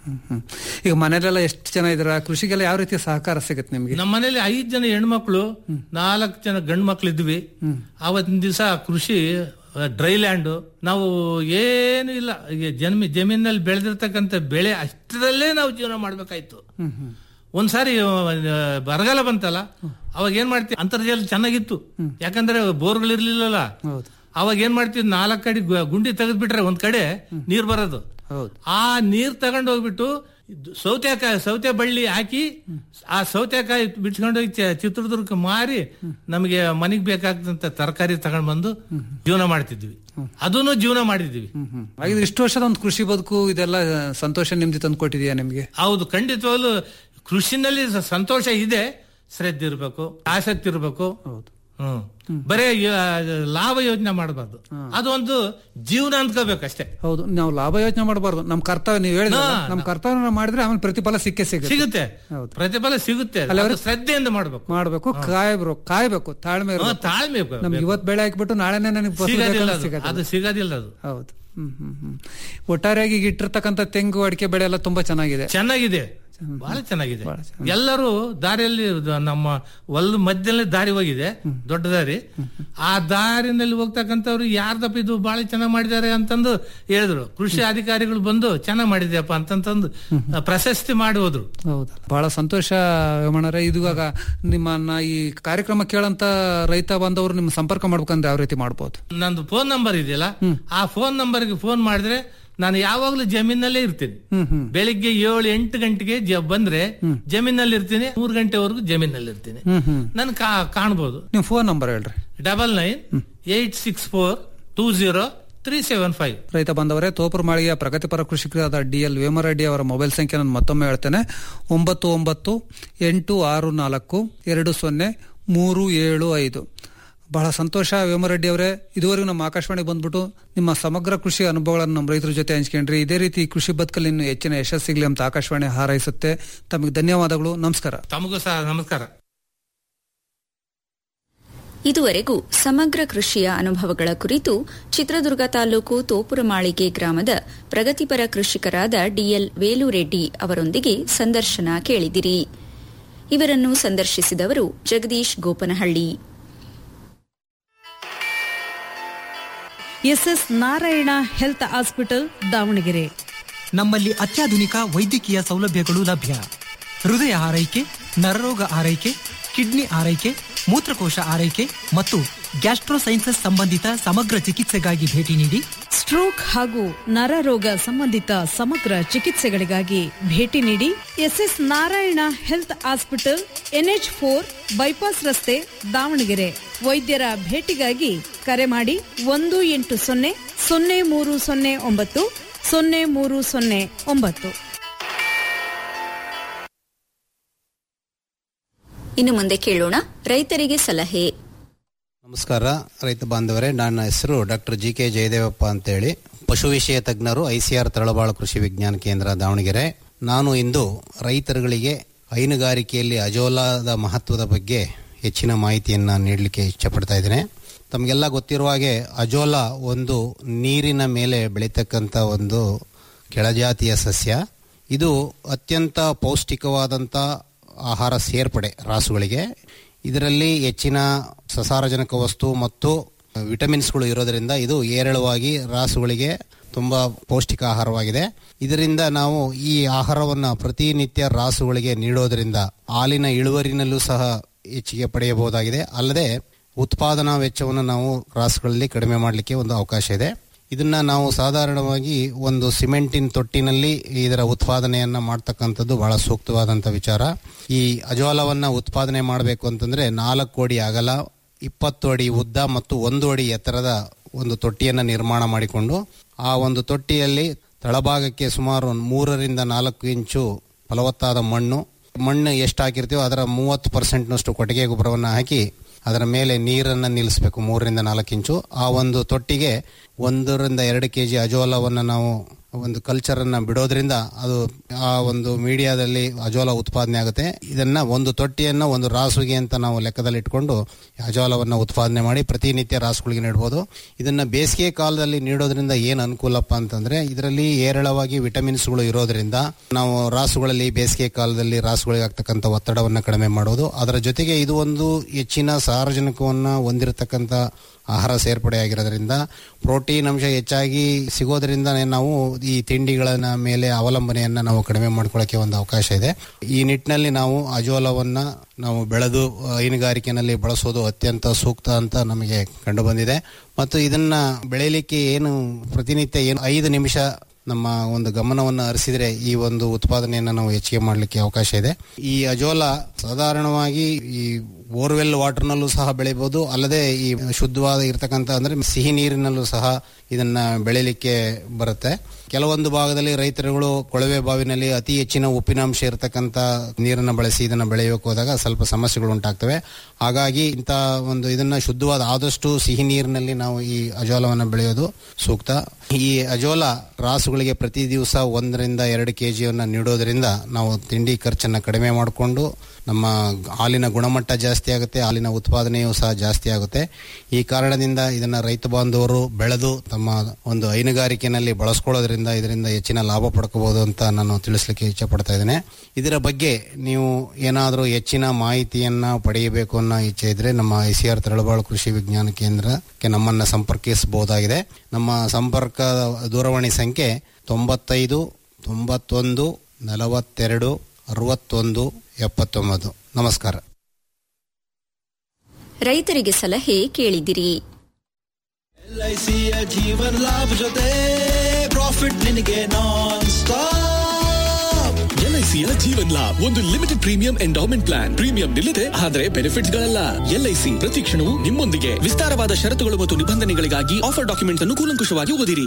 ಈಗ ಮನೇಲೆಲ್ಲ ಎಷ್ಟು ಜನ ಇದ್ರ ಕೃಷಿಗೆಲ್ಲ ಯಾವ ರೀತಿ ಸಹಕಾರ ಸಿಗುತ್ತೆ ನಿಮ್ಗೆ ನಮ್ಮ ಮನೇಲಿ ಐದ್ ಜನ ಹೆಣ್ಮಕ್ಳು ನಾಲ್ಕು ಜನ ಗಂಡು ಮಕ್ಳು ಇದ್ವಿ ಆವತ್ತಿನ ದಿವಸ ಕೃಷಿ ಡ್ರೈ ಲ್ಯಾಂಡ್ ನಾವು ಏನು ಇಲ್ಲ ಈಗ ಜಮಿ ಜಮೀನಲ್ಲಿ ಬೆಳೆದಿರ್ತಕ್ಕಂಥ ಬೆಳೆ ಅಷ್ಟರಲ್ಲೇ ನಾವು ಜೀವನ ಮಾಡ್ಬೇಕಾಯ್ತು ಒಂದ್ಸಾರಿ ಆ, ಬರಗಾಲ ಬಂತಲ್ಲ ಅವಾಗ ಏನ್ ಮಾಡ್ತೀವಿ ಅಂತರ್ಜಲ ಚೆನ್ನಾಗಿತ್ತು ಯಾಕಂದ್ರೆ ಬೋರ್ಗಳು ಇರ್ಲಿಲ್ಲಲ್ಲ ಅವಾಗ ಏನ್ ಮಾಡ್ತೀವಿ ನಾಲ್ಕು ಕಡೆ ಗು- ಗುಂಡಿ ತೆಗೆದ್ಬಿಟ್ರೆ ಒಂದ್ ಕಡೆ ನೀರ್ ಬರೋದು ಆ ನೀರ್ ತಗೊಂಡ್ ಹೋಗ್ಬಿಟ್ಟು ಇದು ಸೌತೆಕಾಯಿ ಸೌತೆ ಬಳ್ಳಿ ಹಾಕಿ ಆ ಸೌತೆಕಾಯಿ ಬಿಡ್ಸ್ಕೊಂಡೋಗಿ ಚ- ಚಿತ್ರದುರ್ಗಕ್ಕೆ ಮಾರಿ ನಮಗೆ ಮನೆಗೆ ಬೇಕಾದಂತ ತರಕಾರಿ ತಗೊಂಡ್ ಬಂದು ಜೀವನ ಮಾಡ್ತಿದ್ವಿ ಅದನ್ನು ಜೀವನ ಮಾಡಿದ್ವಿ ಹಾಗಿದ್ರೆ ಇಷ್ಟು ವರ್ಷದ ಒಂದು ಕೃಷಿ ಬದುಕು ಇದೆಲ್ಲ ಸಂತೋಷ ನಿಮ್ದಿ ತಂದು ಕೊಟ್ಟಿದ್ಯಾ ನಿಮ್ಗೆ ಹೌದು ಖಂಡಿತವಾಗ್ಲು ಕೃಷಿನಲ್ಲಿ ಸ- ಸಂತೋಷ ಇದೆ ಶ್ರದ್ಧೆ ಇರ್ಬೇಕು ಆಸಕ್ತಿ ಇರ್ಬೇಕು ಹ್ಮ್ ಬರೇ ಯ- ಲಾಭ ಯೋಚನೆ ಮಾಡಬಾರ್ದು ಅದೊಂದು ಜೀವನ ಅಂದ್ಕೋಬೇಕಷ್ಟೇ ಹೌದು ನಾವು ಲಾಭ ಯೋಚನೆ ಮಾಡಬಾರ್ದು ನಮ್ ಕರ್ತವ್ಯ ನೀವು ಹೇಳಿದ್ರೆ ಹಾ, ನಮ್ ಕರ್ತವ್ಯ ನಾವು ಮಾಡಿದ್ರೆ ಆಮೇಲೆ ಪ್ರತಿಫಲ ಸಿಕ್ಕೇ ಸಿಗುತ್ತೆ ಸಿಗುತ್ತೆ ಪ್ರತಿಫಲ ಸಿಗುತ್ತೆ ಅಲ್ಲವ್ರೆ- ಅದು ಶ್ರದ್ಧೆಯಿಂದ ಮಾಡ್ಬೇಕು ಮಾಡ್ಬೇಕು ಕಾಯ್ಬೇಕು ಕಾಯ್ಬೇಕು ತಾಳ್ಮೆ ಇರ್ಬೇಕು. ಹಾ, ತಾಳ್ಮೆ ಬೇಕು. ನಮ್ಗೆ ಇವತ್ ಬೆಳೆ ಹಾಕ್ಬಿಟ್ಟು ನಾಳೆನೆ ನನಗೆ ಫಸಲು ಸಿಗೋದಿಲ್ಲ ಬೇಕಂದ್ರೆ ಅದು. ಸಿಗೋದಿಲ್ಲ. ಅದು ಸಿಗೋದಿಲ್ಲ ಅದು ಹೌದು ಹ್ಮ್ ಹ್ಮ್ ಹ್ಮ್ ಒಟ್ಟಾರೆಯಾಗಿ ಈಗ ಇಟ್ಟಿರ್ತಕ್ಕಂಥ ತೆಂಗು ಅಡಿಕೆ ಬೆಳೆ ಎಲ್ಲ ತುಂಬಾ ಚೆನ್ನಾಗಿದೆ ಚೆನ್ನಾಗಿದೆ ಬಹಳ ಚೆನ್ನಾಗಿದೆ ಎಲ್ಲರೂ ದಾರಿಯಲ್ಲಿ ದ- ನಮ್ಮ ಹೊಲದ ಮಧ್ಯದಲ್ಲಿ ದಾರಿ ಹೋಗಿದೆ ದೊಡ್ಡ ದಾರಿ ಆ ದಾರಿನಲ್ಲಿ ಹೋಗ್ತಕ್ಕಂಥವ್ರು ಯಾರ್ದಪ್ಪ ಇದು ಬಹಳ ಚೆನ್ನಾಗಿ ಮಾಡಿದ್ದಾರೆ ಅಂತಂದು ಹೇಳಿದ್ರು ಕೃಷಿ ಅಧಿಕಾರಿಗಳು ಬಂದು ಚೆನ್ನಾಗಿ ಮಾಡಿದ್ಯಪ್ಪ ಅಂತಂತಂದು ಪ್ರಶಸ್ತಿ ಮಾಡಿ ಹೋದ್ರು ಹೌದು ಬಹಳ ಸಂತೋಷ ವೇಮಣ್ಣರೇ ಇದುವಾಗ ನಿಮ್ಮನ್ನ ಈ ಕಾರ್ಯಕ್ರಮ ಕೇಳಂತ ರೈತ ಬಾಂಧವರು ನಿಮ್ಮ ಸಂಪರ್ಕ ಮಾಡ್ಬೇಕಂದ್ರೆ ಯಾವ ರೀತಿ ಮಾಡ್ಬೋದು ನಂದು ಫೋನ್ ನಂಬರ್ ಇದೆಯಲ್ಲ ಆ ಫೋನ್ ನಂಬರ್ಗೆ ಫೋನ್ ಮಾಡಿದ್ರೆ ನಾನು ಯಾವಾಗ್ಲೂ ಜಮೀನಲ್ಲೇ ಇರ್ತೀನಿ ಬೆಳಿಗ್ಗೆ ಏಳು ಎಂಟು ಗಂಟೆಗೆ ಜ- ಬಂದ್ರೆ ಜಮೀನಲ್ಲಿ ಇರ್ತೀನಿ ಮೂರು ಗಂಟೆವರೆಗೂ ಜಮೀನಲ್ಲಿ ಇರ್ತೀನಿ ಹ್ಮ್ ಹ್ಮ್ ನನ್ ಕಾ- ಕಾಣ್ಬೋದು ನೀವು ಫೋನ್ ನಂಬರ್ ಹೇಳ್ರಿ double nine eight six four two zero three seven five ರೈತ ಬಾಂಧವರೇ ತೋಪುರ ಮಾಳಿಗೆಯ ಪ್ರಗತಿಪರ ಕೃಷಿಕರಾದ ಡಿ ಎಲ್ ವೇಮರೆಡ್ಡಿ ಅವರ ಮೊಬೈಲ್ ಸಂಖ್ಯೆ ನಾನು ಮತ್ತೊಮ್ಮೆ ಹೇಳ್ತೇನೆ ಒಂಬತ್ತು ಒಂಬತ್ತು ಎಂಟು ಆರು ನಾಲ್ಕು ಎರಡು ಸೊನ್ನೆ ಮೂರು ಏಳು ಐದು ಬಹಳ ಸಂತೋಷ ವೇಮರೆಡ್ಡಿ ಅವರೇ ಇದುವರೆಗೂ ನಮ್ಮ ಆಕಾಶವಾಣಿ ಬಂದ್ಬಿಟ್ಟು ನಿಮ್ಮ ಸಮಗ್ರ ಕೃಷಿ ಅನುಭವಗಳನ್ನು ನಮ್ಮ ರೈತರ ಜೊತೆ ಹಂಚ್ಕೊಂಡ್ರಿ ಇದೇ ರೀತಿ ಕೃಷಿ ಬದುಕಲ್ಲಿ ಇನ್ನು ಹೆಚ್ಚಿನ ಯಶಸ್ಸಿಗ್ಲಿ ಅಂತ ಆಕಾಶವಾಣಿ ಹಾರೈಸುತ್ತೆ ತಮಗೆ ಧನ್ಯವಾದಗಳು ನಮಸ್ಕಾರ ತಮಗೂ ಸಹ ನಮಸ್ಕಾರ ಇದುವರೆಗೂ ಸಮಗ್ರ ಕೃಷಿಯ ಅನುಭವಗಳ ಕುರಿತು ಚಿತ್ರದುರ್ಗ ತಾಲೂಕು ತೋಪುರಮಾಳಿಗೆ ಗ್ರಾಮದ ಪ್ರಗತಿಪರ ಕೃಷಿಕರಾದ ಡಿಎಲ್ ವೇಲುರೆಡ್ಡಿ ಅವರೊಂದಿಗೆ ಸಂದರ್ಶನ ಕೇಳಿದಿರಿ ಇವರನ್ನು ಸಂದರ್ಶಿಸಿದವರು Jagadish Gopanahalli SS Narayana health hospital Davanagere ನಮ್ಮಲ್ಲಿ ಅತ್ಯಾಧುನಿಕ ವೈದ್ಯಕೀಯ ಸೌಲಭ್ಯಗಳು ಲಭ್ಯ ಹೃದಯ ಆರೈಕೆ ನರರೋಗ ಆರೈಕೆ ಕಿಡ್ನಿ ಆರೈಕೆ ಮೂತ್ರಕೋಶ ಆರೈಕೆ ಮತ್ತು ಗ್ಯಾಸ್ಟ್ರೋಸೈನ್ಸಸ್ ಸಂಬಂಧಿತ ಸಮಗ್ರ ಚಿಕಿತ್ಸೆಗಾಗಿ ಭೇಟಿ ನೀಡಿ ಸ್ಟ್ರೋಕ್ ಹಾಗೂ ನರರೋಗ ಸಂಬಂಧಿತ ಸಮಗ್ರ ಚಿಕಿತ್ಸೆಗಳಿಗಾಗಿ ಭೇಟಿ ನೀಡಿ SS Narayana health hospital NH four bypass ರಸ್ತೆ ದಾವಣಗೆರೆ ವೈದ್ಯರ ಭೇಟಿಗಾಗಿ ಕರೆ ಮಾಡಿ ಒಂದು ಎಂಟು ಸೊನ್ನೆ ಸೊನ್ನೆ ಮೂರು ಸೊನ್ನೆ ಒಂಬತ್ತು ಸೊನ್ನೆ ಮೂರು ಸೊನ್ನೆ ಒಂಬತ್ತು ಇನ್ನು ಮುಂದೆ ಕೇಳೋಣ ರೈತರಿಗೆ ಸಲಹೆ ನಮಸ್ಕಾರ ರೈತ ಬಾಂಧವರೇ ನನ್ನ ಹೆಸರು ಡಾಕ್ಟರ್ ಜಿ ಕೆ ಜಯದೇವಪ್ಪ ಅಂತೇಳಿ ಪಶು ವಿಷಯ ತಜ್ಞರು ಐಸಿಆರ್ ತಳಬಾಳು ಕೃಷಿ ವಿಜ್ಞಾನ ಕೇಂದ್ರ ದಾವಣಗೆರೆ ನಾನು ಇಂದು ರೈತರುಗಳಿಗೆ ಹೈನುಗಾರಿಕೆಯಲ್ಲಿ ಅಜೋಲಾದ ಮಹತ್ವದ ಬಗ್ಗೆ ಹೆಚ್ಚಿನ ಮಾಹಿತಿಯನ್ನು ನೀಡಲಿಕ್ಕೆ ಇಷ್ಟಪಡ್ತಾ ಇದ್ದೇನೆ ತಮಗೆಲ್ಲ ಗೊತ್ತಿರುವ ಹಾಗೆ ಅಜೋಲಾ ಒಂದು ನೀರಿನ ಮೇಲೆ ಬೆಳೀತಕ್ಕಂಥ ಒಂದು ಕೆಳಜಾತಿಯ ಸಸ್ಯ ಇದು ಅತ್ಯಂತ ಪೌಷ್ಟಿಕವಾದಂಥ ಆಹಾರ ಸೇರ್ಪಡೆ ರಾಸುಗಳಿಗೆ ಇದರಲ್ಲಿ ಹೆಚ್ಚಿನ ಸಸಾರಜನಕ ವಸ್ತು ಮತ್ತು ವಿಟಮಿನ್ಸ್ಗಳು ಇರೋದರಿಂದ ಇದು ಏರಳವಾಗಿ ರಾಸುಗಳಿಗೆ ತುಂಬ ಪೌಷ್ಟಿಕ ಆಹಾರವಾಗಿದೆ ಇದರಿಂದ ನಾವು ಈ ಆಹಾರವನ್ನು ಪ್ರತಿನಿತ್ಯ ರಾಸುಗಳಿಗೆ ನೀಡೋದರಿಂದ ಹಾಲಿನ ಇಳುವರಿನಲ್ಲೂ ಸಹ ಹೆಚ್ಚಿಗೆ ಪಡೆಯಬಹುದಾಗಿದೆ ಅಲ್ಲದೆ ಉತ್ಪಾದನಾ ವೆಚ್ಚವನ್ನು ನಾವು ರಾಸುಗಳಲ್ಲಿ ಕಡಿಮೆ ಮಾಡಲಿಕ್ಕೆ ಒಂದು ಅವಕಾಶ ಇದೆ ಇದನ್ನ ನಾವು ಸಾಧಾರಣವಾಗಿ ಒಂದು ಸಿಮೆಂಟಿನ ತೊಟ್ಟಿನಲ್ಲಿ ಇದರ ಉತ್ಪಾದನೆಯನ್ನ ಮಾಡ್ತಕ್ಕಂಥದ್ದು ಬಹಳ ಸೂಕ್ತವಾದಂಥ ವಿಚಾರ ಈ ಅಜೋಲವನ್ನ ಉತ್ಪಾದನೆ ಮಾಡಬೇಕು ಅಂತಂದ್ರೆ ನಾಲ್ಕು ಅಡಿ ಅಗಲ ಇಪ್ಪತ್ತು ಅಡಿ ಉದ್ದ ಮತ್ತು ಒಂದು ಅಡಿ ಎತ್ತರದ ಒಂದು ತೊಟ್ಟಿಯನ್ನು ನಿರ್ಮಾಣ ಮಾಡಿಕೊಂಡು ಆ ಒಂದು ತೊಟ್ಟಿಯಲ್ಲಿ ತಳಭಾಗಕ್ಕೆ ಸುಮಾರು ಒಂದು ಮೂರರಿಂದ ನಾಲ್ಕು ಇಂಚು ಫಲವತ್ತಾದ ಮಣ್ಣು ಮಣ್ಣು ಎಷ್ಟು ಹಾಕಿರ್ತೀವೋ ಅದರ ಮೂವತ್ತು ಪರ್ಸೆಂಟ್ನಷ್ಟು ಕೊಟ್ಟಿಗೆ ಗೊಬ್ಬರವನ್ನು ಹಾಕಿ ಅದರ ಮೇಲೆ ನೀರನ್ನು ನಿಲ್ಲಿಸಬೇಕು ಮೂರರಿಂದ ನಾಲ್ಕು ಇಂಚು ಆ ಒಂದು ತೊಟ್ಟಿಗೆ ಒಂದರಿಂದ ಎರಡು ಕೆ ಜಿ ಅಜೋಲವನ್ನು ನಾವು ಒಂದು ಕಲ್ಚರನ್ನು ಬಿಡೋದ್ರಿಂದ ಅದು ಆ ಒಂದು ಮೀಡಿಯಾದಲ್ಲಿ ಅಜೋಲ ಉತ್ಪಾದನೆ ಆಗುತ್ತೆ ಇದನ್ನ ಒಂದು ತೊಟ್ಟಿಯನ್ನು ಒಂದು ರಾಸುಗೆ ಅಂತ ನಾವು ಲೆಕ್ಕದಲ್ಲಿ ಇಟ್ಕೊಂಡು ಅಜೋಲವನ್ನು ಉತ್ಪಾದನೆ ಮಾಡಿ ಪ್ರತಿನಿತ್ಯ ರಾಸುಗಳಿಗೆ ನೀಡಬಹುದು ಇದನ್ನ ಬೇಸಿಗೆ ಕಾಲದಲ್ಲಿ ನೀಡೋದ್ರಿಂದ ಏನು ಅನುಕೂಲಪ್ಪ ಅಂತಂದ್ರೆ ಇದರಲ್ಲಿ ಹೇರಳವಾಗಿ ವಿಟಮಿನ್ಸ್ಗಳು ಇರೋದ್ರಿಂದ ನಾವು ರಾಸುಗಳಲ್ಲಿ ಬೇಸಿಗೆ ಕಾಲದಲ್ಲಿ ರಾಸುಗಳಿಗೆ ಆಗ್ತಕ್ಕಂಥ ಒತ್ತಡವನ್ನು ಕಡಿಮೆ ಮಾಡೋದು ಅದರ ಜೊತೆಗೆ ಇದು ಒಂದು ಹೆಚ್ಚಿನ ಸಾರಜನಕವನ್ನು ಹೊಂದಿರತಕ್ಕಂಥ ಆಹಾರ ಸೇರ್ಪಡೆ ಆಗಿರೋದ್ರಿಂದ ಪ್ರೋಟೀನ್ ಅಂಶ ಹೆಚ್ಚಾಗಿ ಸಿಗೋದ್ರಿಂದ ನಾವು ಈ ತಿಂಡಿಗಳನ್ನ ಮೇಲೆ ಅವಲಂಬನೆಯನ್ನ ನಾವು ಕಡಿಮೆ ಮಾಡ್ಕೊಳ್ಳೋಕೆ ಒಂದು ಅವಕಾಶ ಇದೆ ಈ ನಿಟ್ಟಿನಲ್ಲಿ ನಾವು ಅಜೋಲವನ್ನ ನಾವು ಬೆಳೆದು ಹೈನುಗಾರಿಕೆನಲ್ಲಿ ಬಳಸೋದು ಅತ್ಯಂತ ಸೂಕ್ತ ಅಂತ ನಮಗೆ ಕಂಡು ಬಂದಿದೆ ಮತ್ತು ಇದನ್ನ ಬೆಳೆಯಲಿಕ್ಕೆ ಏನು ಪ್ರತಿನಿತ್ಯ ಏನು ಐದು ನಿಮಿಷ ನಮ್ಮ ಒಂದು ಗಮನವನ್ನು ಹರಿಸಿದ್ರೆ ಈ ಒಂದು ಉತ್ಪಾದನೆಯನ್ನು ನಾವು ಹೆಚ್ಚಿಗೆ ಮಾಡಲಿಕ್ಕೆ ಅವಕಾಶ ಇದೆ ಈ ಅಜೋಲ ಸಾಧಾರಣವಾಗಿ ಈ ಬೋರ್ವೆಲ್ ವಾಟರ್ನಲ್ಲೂ ಸಹ ಬೆಳಿಬಹುದು ಅಲ್ಲದೆ ಈ ಶುದ್ಧವಾದ ಇರತಕ್ಕಂಥ ಅಂದ್ರೆ ಸಿಹಿ ನೀರಿನಲ್ಲೂ ಸಹ ಇದನ್ನ ಬೆಳಿಲಿಕ್ಕೆ ಬರುತ್ತೆ ಕೆಲವೊಂದು ಭಾಗದಲ್ಲಿ ರೈತರುಗಳು ಕೊಳವೆ ಬಾವಿನಲ್ಲಿ ಅತಿ ಹೆಚ್ಚಿನ ಉಪ್ಪಿನಾಂಶ ಇರತಕ್ಕಂಥ ನೀರನ್ನು ಬಳಸಿ ಇದನ್ನ ಬೆಳೆಯೋಕೆ ಹೋದಾಗ ಸ್ವಲ್ಪ ಸಮಸ್ಯೆಗಳು ಉಂಟಾಗ್ತವೆ ಹಾಗಾಗಿ ಇಂಥ ಒಂದು ಇದನ್ನ ಶುದ್ಧವಾದ ಆದಷ್ಟು ಸಿಹಿ ನೀರಿನಲ್ಲಿ ನಾವು ಈ ಅಜೋಲವನ್ನು ಬೆಳೆಯೋದು ಸೂಕ್ತ ಈ ಅಜೋಲ ರಾಸುಗಳಿಗೆ ಪ್ರತಿ ದಿವಸ ಒಂದರಿಂದ ಎರಡು ಕೆ ಜಿಯನ್ನು ನೀಡೋದ್ರಿಂದ ನಾವು ತಿಂಡಿ ಖರ್ಚನ್ನು ಕಡಿಮೆ ಮಾಡಿಕೊಂಡು ನಮ್ಮ ಹಾಲಿನ ಗುಣಮಟ್ಟ ಜಾಸ್ತಿ ಆಗುತ್ತೆ ಹಾಲಿನ ಉತ್ಪಾದನೆಯೂ ಸಹ ಜಾಸ್ತಿ ಆಗುತ್ತೆ ಈ ಕಾರಣದಿಂದ ಇದನ್ನ ರೈತ ಬಾಂಧವರು ಬೆಳೆದು ತಮ್ಮ ಒಂದು ಹೈನುಗಾರಿಕೆಯಲ್ಲಿ ಬಳಸ್ಕೊಳ್ಳೋದ್ರಿಂದ ಇದರಿಂದ ಹೆಚ್ಚಿನ ಲಾಭ ಪಡ್ಕೋಬಹುದು ಅಂತ ನಾನು ತಿಳಿಸ್ಲಿಕ್ಕೆ ಇಚ್ಛಪಡ್ತಾ ಇದ್ದೇನೆ ಇದರ ಬಗ್ಗೆ ನೀವು ಏನಾದರೂ ಹೆಚ್ಚಿನ ಮಾಹಿತಿಯನ್ನ ಪಡೆಯಬೇಕು ಅನ್ನೋ ಇಚ್ಛೆ ಇದ್ರೆ ನಮ್ಮ ಐ ಸಿ ಆರ್ ತಳಬಾಳು ಕೃಷಿ ವಿಜ್ಞಾನ ಕೇಂದ್ರಕ್ಕೆ ನಮ್ಮನ್ನ ಸಂಪರ್ಕಿಸಬಹುದಾಗಿದೆ ನಮ್ಮ ಸಂಪರ್ಕ ದೂರವಾಣಿ ಸಂಖ್ಯೆ ತೊಂಬತ್ತೈದು ತೊಂಬತ್ತೊಂದು ನಲವತ್ತೆರಡು ಅರವತ್ತೊಂದು ಎಪ್ಪತ್ತೊಂಬತ್ತು ನಮಸ್ಕಾರ ರೈತರಿಗೆ ಸಲಹೆ ಕೇಳಿದಿರಿ ಎಲ್ಐಸಿಯ ಜೀವನ್ ಲಾಭ ಜೊತೆ ಪ್ರಾಫಿಟ್ ನಿನಗೆ ನಾನ್ ಸ್ಟಾಪ್ ಎಲ್ಐಸಿಯ ಜೀವನ್ ಲಾಭ್ ಒಂದು limited premium endowment plan premium ನಿಲ್ಲದೆ ಆದರೆ ಬೆನಿಫಿಟ್ಸ್ ಗಳಲ್ಲ ಎಲ್ಐಸಿ ಪ್ರತಿ ಕ್ಷಣವೂ ನಿಮ್ಮೊಂದಿಗೆ ವಿಸ್ತಾರವಾದ ಷರತ್ತುಗಳು ಮತ್ತು ನಿಬಂಧನೆಗಳಿಗಾಗಿ ಆಫರ್ ಡಾಕ್ಯುಮೆಂಟ್ಸ್ ಅನ್ನು ಕೂಲಂಕುಷವಾಗಿ ಓದಿರಿ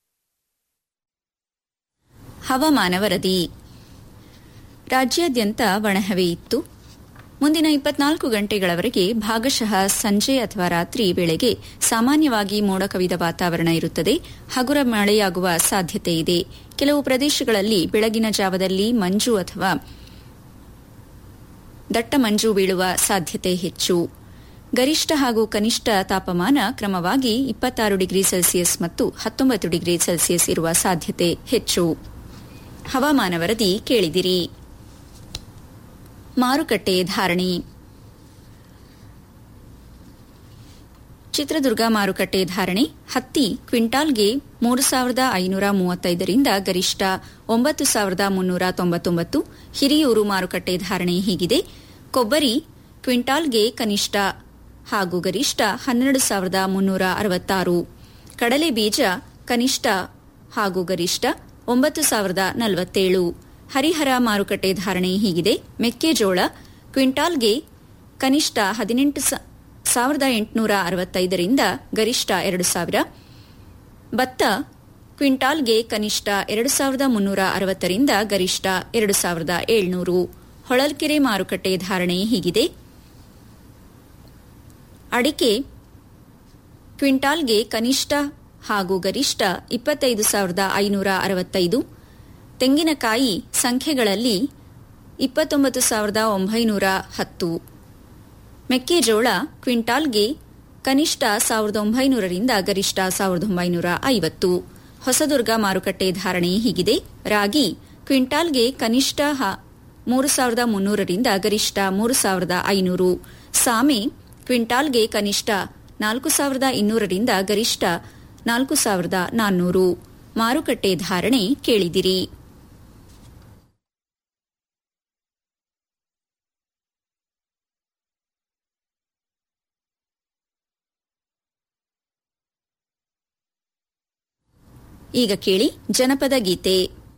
ಹವಾಮಾನ ವರದಿ ರಾಜ್ಯಾದ್ಯಂತ ಒಣಹವೆ ಇತ್ತು ಮುಂದಿನ ಇಪ್ಪತ್ನಾಲ್ಕು ಗಂಟೆಗಳವರೆಗೆ ಭಾಗಶಃ ಸಂಜೆ ಅಥವಾ ರಾತ್ರಿ ವೇಳೆಗೆ ಸಾಮಾನ್ಯವಾಗಿ ಮೋಡ ಕವಿದ ವಾತಾವರಣ ಇರುತ್ತದೆ ಹಗುರ ಮಳೆಯಾಗುವ ಸಾಧ್ಯತೆ ಇದೆ ಕೆಲವು ಪ್ರದೇಶಗಳಲ್ಲಿ ಬೆಳಗಿನ ಜಾವದಲ್ಲಿ ಮಂಜು ಅಥವಾ ದಟ್ಟ ಮಂಜು ಬೀಳುವ ಸಾಧ್ಯತೆ ಹೆಚ್ಚು ಗರಿಷ್ಠ ಹಾಗೂ ಕನಿಷ್ಠ ತಾಪಮಾನ ಕ್ರಮವಾಗಿ ಇಪ್ಪತ್ತಾರು ಡಿಗ್ರಿ ಸೆಲ್ಸಿಯಸ್ ಮತ್ತು ಹತ್ತೊಂಬತ್ತು ಡಿಗ್ರಿ ಸೆಲ್ಸಿಯಸ್ ಇರುವ ಸಾಧ್ಯತೆ ಹೆಚ್ಚು ಹವಾಮಾನ ವರದಿ ಕೇಳಿದಿರಿ ಮಾರುಕಟ್ಟೆ ಧಾರಣೆ ಚಿತ್ರದುರ್ಗ ಮಾರುಕಟ್ಟೆ ಧಾರಣೆ ಹತ್ತಿ ಕ್ವಿಂಟಾಲ್ಗೆ ಮೂರು ಸಾವಿರದ ಐನೂರ ಮೂವತ್ತೈದರಿಂದ ಗರಿಷ್ಠ ಒಂಬತ್ತು ಸಾವಿರದ ಮುನ್ನೂರ ತೊಂಬತ್ತೊಂಬತ್ತು ಹಿರಿಯೂರು ಮಾರುಕಟ್ಟೆ ಧಾರಣೆ ಹೀಗಿದೆ ಕೊಬ್ಬರಿ ಕ್ವಿಂಟಾಲ್ಗೆ ಕನಿಷ್ಠ ಹಾಗೂ ಗರಿಷ್ಠ ಹನ್ನೆರಡು ಸಾವಿರದ ಮುನ್ನೂರ ಅರವತ್ತಾರು ಕಡಲೆ ಬೀಜ ಕನಿಷ್ಠ ಹಾಗೂ ಗರಿಷ್ಠ ಒಂಬತ್ತು ಸಾವಿರದ ನಲವತ್ತೇಳು ಹರಿಹರ ಮಾರುಕಟ್ಟೆ ಧಾರಣೆ ಹೀಗಿದೆ ಮೆಕ್ಕೆಜೋಳ ಕ್ವಿಂಟಾಲ್ಗೆ ಕನಿಷ್ಠ ಹದಿನೆಂಟು ಸಾವಿರದ ಎಂಟುನೂರ ಅರವತ್ತೈದರಿಂದ ಗರಿಷ್ಠ ಎರಡು ಸಾವಿರ ಭತ್ತ ಕ್ವಿಂಟಾಲ್ಗೆ ಕನಿಷ್ಠ ಎರಡು ಸಾವಿರದ ಮುನ್ನೂರ ಅರವತ್ತರಿಂದ ಗರಿಷ್ಠ ಎರಡು ಸಾವಿರದ ಏಳ್ನೂರು ಹೊಳಲ್ಕೆರೆ ಮಾರುಕಟ್ಟೆ ಧಾರಣೆ ಹೀಗಿದೆ ಅಡಿಕೆ ಕ್ವಿಂಟಾಲ್ಗೆ ಕನಿಷ್ಠ ಹಾಗೂ ಗರಿಷ್ಠ ಇಪ್ಪತ್ತೈದು ಸಾವಿರದ ಐನೂರ ಅರವತ್ತೈದು ತೆಂಗಿನಕಾಯಿ ಸಂಖ್ಯೆಗಳಲ್ಲಿ ಇಪ್ಪತ್ತೊಂಬತ್ತು ಸಾವಿರದ ಒಂಬೈನೂರ ಹತ್ತು ಮೆಕ್ಕೆಜೋಳ ಕ್ವಿಂಟಾಲ್ಗೆ ಕನಿಷ್ಠ ಸಾವಿರದ ಒಂಬೈನೂರರಿಂದ ಗರಿಷ್ಠ ಸಾವಿರದ ಒಂಬೈನೂರ ಐವತ್ತು ಹೊಸದುರ್ಗ ಮಾರುಕಟ್ಟೆ ಧಾರಣೆ ಹೀಗಿದೆ ರಾಗಿ ಕ್ವಿಂಟಾಲ್ಗೆ ಕನಿಷ್ಠ ಮೂರು ಸಾವಿರದ ಮುನ್ನೂರರಿಂದ ಗರಿಷ್ಠ ಮೂರು ಸಾವಿರದ ಐನೂರು ಸಾಮೆ ಕ್ವಿಂಟಾಲ್ಗೆ ಕನಿಷ್ಠ ನಾಲ್ಕು ಸಾವಿರದ ಇನ್ನೂರರಿಂದ ಗರಿಷ್ಠ ನಾಲ್ಕು ಸಾವಿರದ ನಾನ್ನೂರು ಮಾರುಕಟ್ಟೆ ಧಾರಣೆ ಕೇಳಿದಿರಿ ಈಗ ಕೇಳಿ ಜನಪದ ಗೀತೆ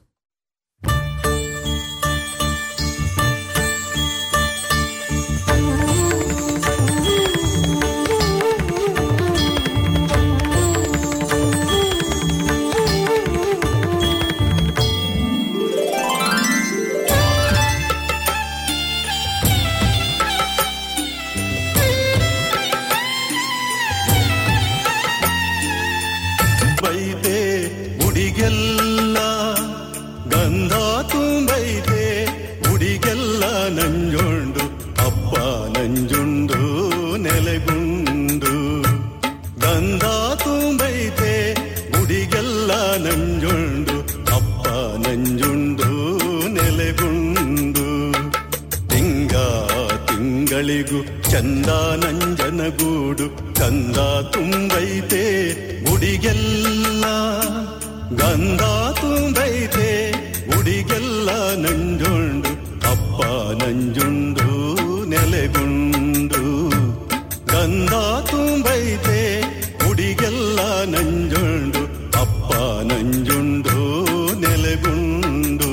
ಬೈತೆ ಉಡಿಗೆಲ್ಲ ಗಂಧ ತುಂಬೈತೆ ಉಡಿಗೆಲ್ಲ ನಂಜುಂಡು ಅಪ್ಪ ನಂಜುಂಡು ನೆಲೆಗುಂಡು ಗಂಧ ತುಂಬೈತೆ ಉಡಿಗೆಲ್ಲ ನಂಜುಂಡು ಅಪ್ಪ ನಂಜುಂಡು ನೆಲೆಗುಂಡು ತಿಂಗ ತಿಂಗಳಿಗೂ ಚಂದ ನಂಜನಗೂಡು ಕಂದ ತುಂಬೈತೆ ಗುಡಿಗೆಲ್ಲ ಗಂಧ ತುಂಬೈತೆ ಗುಡಿಗೆಲ್ಲ ನಂಜುಂಡು ಅಪ್ಪ ನಂಜುಂಡು ನೆಲೆಗುಂಡು ಗಂಧ ತುಂಬೈತೆ ಗುಡಿಗೆಲ್ಲ ನಂಜುಂಡು ಅಪ್ಪ ನಂಜುಂಡು ನೆಲೆಗುಂಡು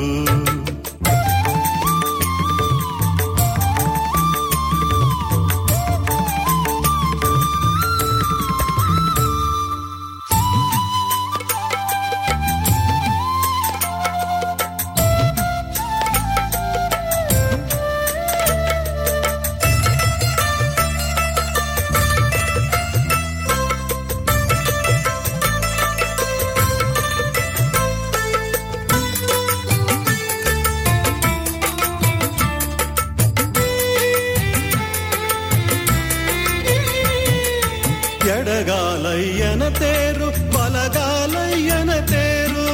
ಎಡಗಾಲಯ್ಯನ ತೇರು ಬಲಗಾಲಯ್ಯನ ತೇರು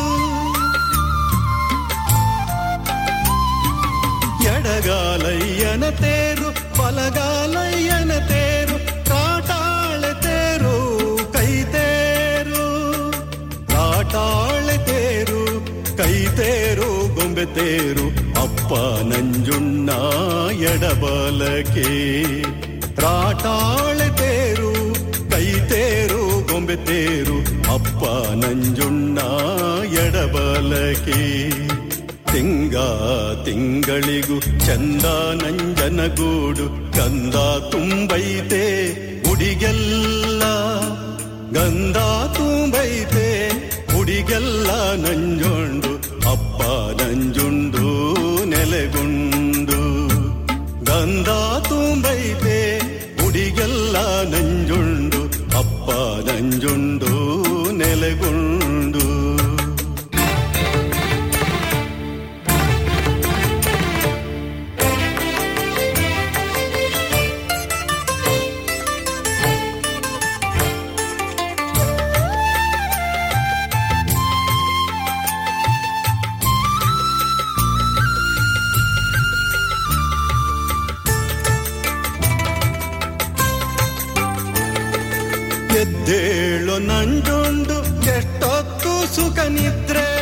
ಎಡಗಾಲಯ್ಯನ ತೇರು ಬಲಗಾಲಯ್ಯನ ತೇರು ಕಾಟಾಳೆ ತೇರು ಕೈ ತೇರು ಕಾಟಾಳೆ ತೇರು ಕೈ ತೇರು ಗೊಂಬೆ ತೇರು ಅಪ್ಪ ನಂಜುಣ್ಣ ಎಡಬಲಕೆ ರಾಟಾಳೆ ತೇರು ಕೈ ತೇರು ಗೊಂಬೆ ತೇರು ಅಪ್ಪ ನಂಜುಣ್ಣ ಎಡಬಲಕೆ ತಿಂಗ ತಿಂಗಳಿಗೂ ಚಂದ ನಂಜನಗೂಡು ಕಂದ ತುಂಬೈತೆ ಗುಡಿಗೆಲ್ಲ ಗಂಧ ತುಂಬೈತೆ ಗುಡಿಗೆಲ್ಲ ನಂಜೊಂಡು ಅಪ್ಪ ನಂಜುಂಡು ನೆಲೆಗುಂಡು ಗಂಧ ತುಂಬೈತೆ ಗುಡಿಗೆಲ್ಲ ನಂಜುಂಡು ಅಪ್ಪ ನಂಜುಂಡು ನೆಲೆಗುಂಡು ಎದ್ದೇಳು ನಂಜುಂಡು ಎಷ್ಟೊತ್ತು ಸುಖ ನಿದ್ರೆ